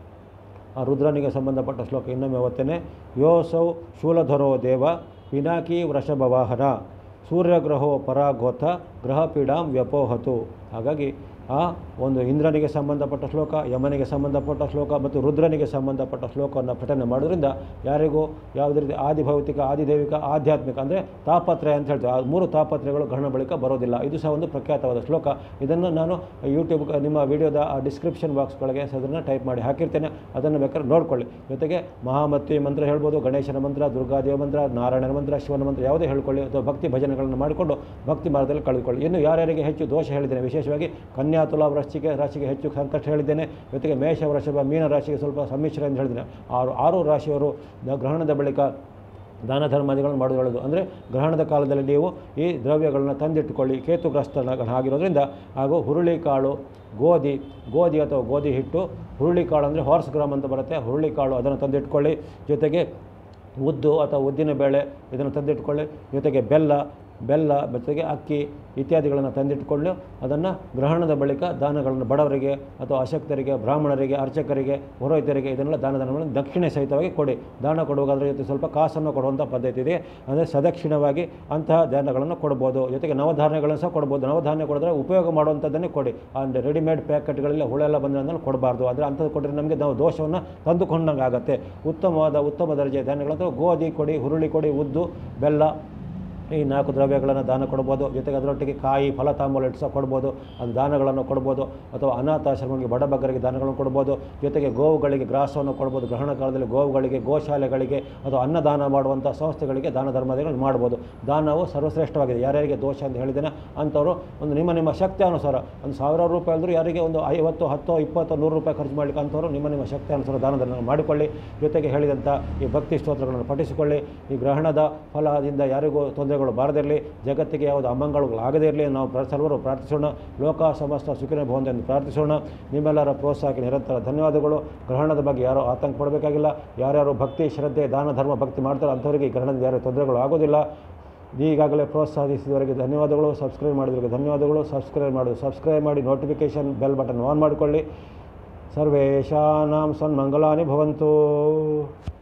ಆ ರುದ್ರನಿಗೆ ಸಂಬಂಧಪಟ್ಟ ಶ್ಲೋಕ ಇನ್ನೊಮ್ಮೆ ಓದ್ತೇನೆ ಯೋಸೌ ಶೂಲಧರೋ ದೇವ ಪಿನಾಕಿ ವೃಷಭವಾಹನ ಸೂರ್ಯಗ್ರಹೋ ಪರಾಘೋತ ಗ್ರಹ ಪೀಡಾಂ ವ್ಯಪೋಹತು ಹಾಗಾಗಿ ಆ ಒಂದು ಇಂದ್ರನಿಗೆ ಸಂಬಂಧಪಟ್ಟ ಶ್ಲೋಕ ಯಮನಿಗೆ ಸಂಬಂಧಪಟ್ಟ ಶ್ಲೋಕ ಮತ್ತು ರುದ್ರನಿಗೆ ಸಂಬಂಧಪಟ್ಟ ಶ್ಲೋಕವನ್ನು ಪಠನೆ ಮಾಡೋದ್ರಿಂದ ಯಾರಿಗೂ ಯಾವುದೇ ರೀತಿ ಆದಿಭೌತಿಕ ಆದಿದೈವಿಕ ಆಧ್ಯಾತ್ಮಿಕ ಅಂದರೆ ತಾಪತ್ರಯ ಅಂತ ಹೇಳ್ತೀವಿ ಆ ಮೂರು ತಾಪತ್ರಯಗಳು ಗ್ರಹಣ ಬಳಿಕ ಬರೋದಿಲ್ಲ ಇದು ಸಹ ಒಂದು ಪ್ರಖ್ಯಾತವಾದ ಶ್ಲೋಕ ಇದನ್ನು ನಾನು ಯೂಟ್ಯೂಬ್ ನಿಮ್ಮ ವಿಡಿಯೋದ ಆ ಡಿಸ್ಕ್ರಿಪ್ಷನ್ ಬಾಕ್ಸ್ಗಳಿಗೆ ಅದನ್ನು ಟೈಪ್ ಮಾಡಿ ಹಾಕಿರ್ತೇನೆ ಅದನ್ನು ಬೇಕಾದ್ರೆ ನೋಡ್ಕೊಳ್ಳಿ ಜೊತೆಗೆ ಮಹಾಮತಿ ಮಂತ್ರ ಹೇಳ್ಬೋದು ಗಣೇಶನ ಮಂತ್ರ ದುರ್ಗಾದೇವ ಮಂತ್ರ ನಾರಾಯಣನ ಮಂತ್ರ ಶಿವನ ಮಂತ್ರ ಯಾವುದೇ ಹೇಳ್ಕೊಳ್ಳಿ ಅಥವಾ ಭಕ್ತಿ ಭಜನೆಗಳನ್ನು ಮಾಡಿಕೊಂಡು ಭಕ್ತಿ ಮಾರ್ಗದಲ್ಲಿ ಕಳೆದುಕೊಳ್ಳಿ ಇನ್ನು ಯಾರ್ಯಾರಿಗೆ ಹೆಚ್ಚು ದೋಷ ಹೇಳಿದ್ದೇನೆ ವಿಶೇಷವಾಗಿ ಕನ್ಯಾ ತುಲಾ ವೃಶ್ಚಿಕೆ ರಾಶಿಗೆ ಹೆಚ್ಚು ಸಂಕಷ್ಟ ಹೇಳಿದ್ದೇನೆ ಜೊತೆಗೆ ಮೇಷ ವೃಷಭ ಮೀನ ರಾಶಿಗೆ ಸ್ವಲ್ಪ ಸಮ್ಮಿಶ್ರ ಎಂದು ಹೇಳಿದ್ದೇನೆ ಆರು ಆರು ರಾಶಿಯವರು ದ- ಗ್ರಹಣದ ಬಳಿಕ ದಾನ ಧರ್ಮಾದಿಗಳನ್ನು ಮಾಡೋದು ಹೇಳೋದು ಅಂದರೆ ಗ್ರಹಣದ ಕಾಲದಲ್ಲಿ ನೀವು ಈ ದ್ರವ್ಯಗಳನ್ನು ತಂದಿಟ್ಟುಕೊಳ್ಳಿ ಕೇತುಗ್ರಸ್ತನ ಆಗಿರೋದ್ರಿಂದ ಹಾಗೂ ಹುರುಳಿಕಾಳು ಗೋಧಿ ಗೋಧಿ ಅಥವಾ ಗೋಧಿ ಹಿಟ್ಟು ಹುರುಳಿಕಾಳು ಅಂದರೆ ಹಾರ್ಸ್ ಗ್ರಾಮ್ ಅಂತ ಬರುತ್ತೆ ಹುರುಳಿಕಾಳು ಅದನ್ನು ತಂದಿಟ್ಕೊಳ್ಳಿ ಜೊತೆಗೆ ಉದ್ದು ಅಥವಾ ಉದ್ದಿನ ಬೇಳೆ ಇದನ್ನು ತಂದಿಟ್ಕೊಳ್ಳಿ ಜೊತೆಗೆ ಬೆಲ್ಲ ಬೆಲ್ಲ ಜೊತೆಗೆ ಅಕ್ಕಿ ಇತ್ಯಾದಿಗಳನ್ನು ತಂದಿಟ್ಟುಕೊಂಡು ಅದನ್ನು ಗ್ರಹಣದ ಬಳಿಕ ದಾನಗಳನ್ನು ಬಡವರಿಗೆ ಅಥವಾ ಅಶಕ್ತರಿಗೆ ಬ್ರಾಹ್ಮಣರಿಗೆ ಅರ್ಚಕರಿಗೆ ಪುರೋಹಿತರಿಗೆ ಇದನ್ನೆಲ್ಲ ದಾನ ಧರ್ಮಗಳನ್ನು ದಕ್ಷಿಣೆ ಸಹಿತವಾಗಿ ಕೊಡಿ ದಾನ ಕೊಡುವಾಗ ಅದರ ಜೊತೆ ಸ್ವಲ್ಪ ಕಾಸನ್ನು ಕೊಡುವಂಥ ಪದ್ಧತಿ ಇದೆ ಅಂದರೆ ಸದಕ್ಷಿಣವಾಗಿ ಅಂತಹ ದಾನಗಳನ್ನು ಕೊಡ್ಬೋದು ಜೊತೆಗೆ ನವಧಾನ್ಯಗಳನ್ನು ಸಹ ಕೊಡ್ಬೋದು ನವಧಾನ್ಯ ಕೊಡಿದ್ರೆ ಉಪಯೋಗ ಮಾಡುವಂಥದ್ದನ್ನೇ ಕೊಡಿ ಅಂದರೆ ರೆಡಿಮೇಡ್ ಪ್ಯಾಕೆಟ್ಗಳಲ್ಲಿ ಹುಳೆಲ್ಲ ಬಂದರೆ ಅದನ್ನು ಕೊಡಬಾರ್ದು ಅಂದರೆ ಅಂಥದ್ದು ಕೊಟ್ಟರೆ ನಮಗೆ ನಾವು ದೋಷವನ್ನು ತಂದುಕೊಂಡಂಗೆ ಆಗುತ್ತೆ ಉತ್ತಮವಾದ ಉತ್ತಮ ದರ್ಜೆಯ ಧಾನ್ಯಗಳಂತ ಗೋಧಿ ಕೊಡಿ ಹುರುಳಿ ಕೊಡಿ ಉದ್ದು ಬೆಲ್ಲ ಈ ನಾಲ್ಕು ದ್ರವ್ಯಗಳನ್ನು ದಾನ ಕೊಡ್ಬೋದು ಜೊತೆಗೆ ಅದರೊಟ್ಟಿಗೆ ಕಾಯಿ ಫಲ ತಾಂಬೂಲ ಇಟ್ಟು ಸಹ ಕೊಡ್ಬೋದು ಅದು ದಾನಗಳನ್ನು ಕೊಡ್ಬೋದು ಅಥವಾ ಅನಾಥಾಶ್ರಮಗಳಿಗೆ ಬಡಬಗ್ಗರಿಗೆ ದಾನಗಳನ್ನು ಕೊಡ್ಬೋದು ಜೊತೆಗೆ ಗೋವುಗಳಿಗೆ ಗ್ರಾಸವನ್ನು ಕೊಡ್ಬೋದು ಗ್ರಹಣ ಕಾಲದಲ್ಲಿ ಗೋವುಗಳಿಗೆ ಗೋಶಾಲೆಗಳಿಗೆ ಅಥವಾ ಅನ್ನದಾನ ಮಾಡುವಂಥ ಸಂಸ್ಥೆಗಳಿಗೆ ದಾನ ಧರ್ಮಾದಿಗಳನ್ನು ಮಾಡ್ಬೋದು ದಾನವು ಸರ್ವಶ್ರೇಷ್ಠವಾಗಿದೆ ಯಾರ್ಯಾರಿಗೆ ದೋಷ ಅಂತ ಹೇಳಿದ್ದೇನೆ ಅಂಥವರು ಒಂದು ನಿಮ್ಮ ನಿಮ್ಮ ಶಕ್ತಿ ಅನುಸಾರ ಒಂದು ಸಾವಿರಾರು ರೂಪಾಯಿ ಅಂದರೂ ಯಾರಿಗೆ ಒಂದು ಐವತ್ತು ಹತ್ತು ಇಪ್ಪತ್ತು ನೂರು ರೂಪಾಯಿ ಖರ್ಚು ಮಾಡಲಿಕ್ಕೆ ಅಂಥವ್ರು ನಿಮ್ಮ ನಿಮ್ಮ ಶಕ್ತಿ ಅನುಸಾರ ದಾನ ಧರ್ಮ ಮಾಡಿಕೊಳ್ಳಿ ಜೊತೆಗೆ ಹೇಳಿದಂಥ ಈ ಭಕ್ತಿ ಸ್ತೋತ್ರಗಳನ್ನು ಪಠಿಸಿಕೊಳ್ಳಿ ಈ ಗ್ರಹಣದ ಫಲದಿಂದ ಯಾರಿಗೂ ತೊಂದರೆಗಳು ಬಾರದಿರಲಿ ಜಗತ್ತಿಗೆ ಯಾವುದು ಅಮಂಗಳಗಳು ಆಗದೇ ಇರಲಿ ನಾವು ಪ್ರ- ಸರ್ವರು ಪ್ರಾರ್ಥಿಸೋಣ ಲೋಕ ಸಮಸ್ತ ಸುಖಿನ ಭವಂತ ಎಂದು ಪ್ರಾರ್ಥಿಸೋಣ ನಿಮ್ಮೆಲ್ಲರ ಪ್ರೋತ್ಸಾಹಕ್ಕೆ ನಿರಂತರ ಧನ್ಯವಾದಗಳು ಗ್ರಹಣದ ಬಗ್ಗೆ ಯಾರೋ ಆತಂಕ ಪಡಬೇಕಾಗಿಲ್ಲ ಯಾರ್ಯಾರು ಭಕ್ತಿ ಶ್ರದ್ಧೆ ದಾನ ಧರ್ಮ ಭಕ್ತಿ ಮಾಡ್ತಾರೋ ಅಂಥವರಿಗೆ ಈ ಗ್ರಹಣದ ಯಾರು ತೊಂದರೆಗಳು ಆಗೋದಿಲ್ಲ ಈಗಾಗಲೇ ಪ್ರೋತ್ಸಾಹಿಸಿದವರಿಗೆ ಧನ್ಯವಾದಗಳು ಸಬ್ಸ್ಕ್ರೈಬ್ ಮಾಡಿದವರಿಗೆ ಧನ್ಯವಾದಗಳು ಸಬ್ಸ್ಕ್ರೈಬ್ ಮಾಡೋದು ಸಬ್ಸ್ಕ್ರೈಬ್ ಮಾಡಿ ನೋಟಿಫಿಕೇಷನ್ ಬೆಲ್ ಬಟನ್ ಆನ್ ಮಾಡಿಕೊಳ್ಳಿ ಸರ್ವೇಶಾನಾಂ ಸನ್ಮಂಗಲಾನಿ ಭವಂತು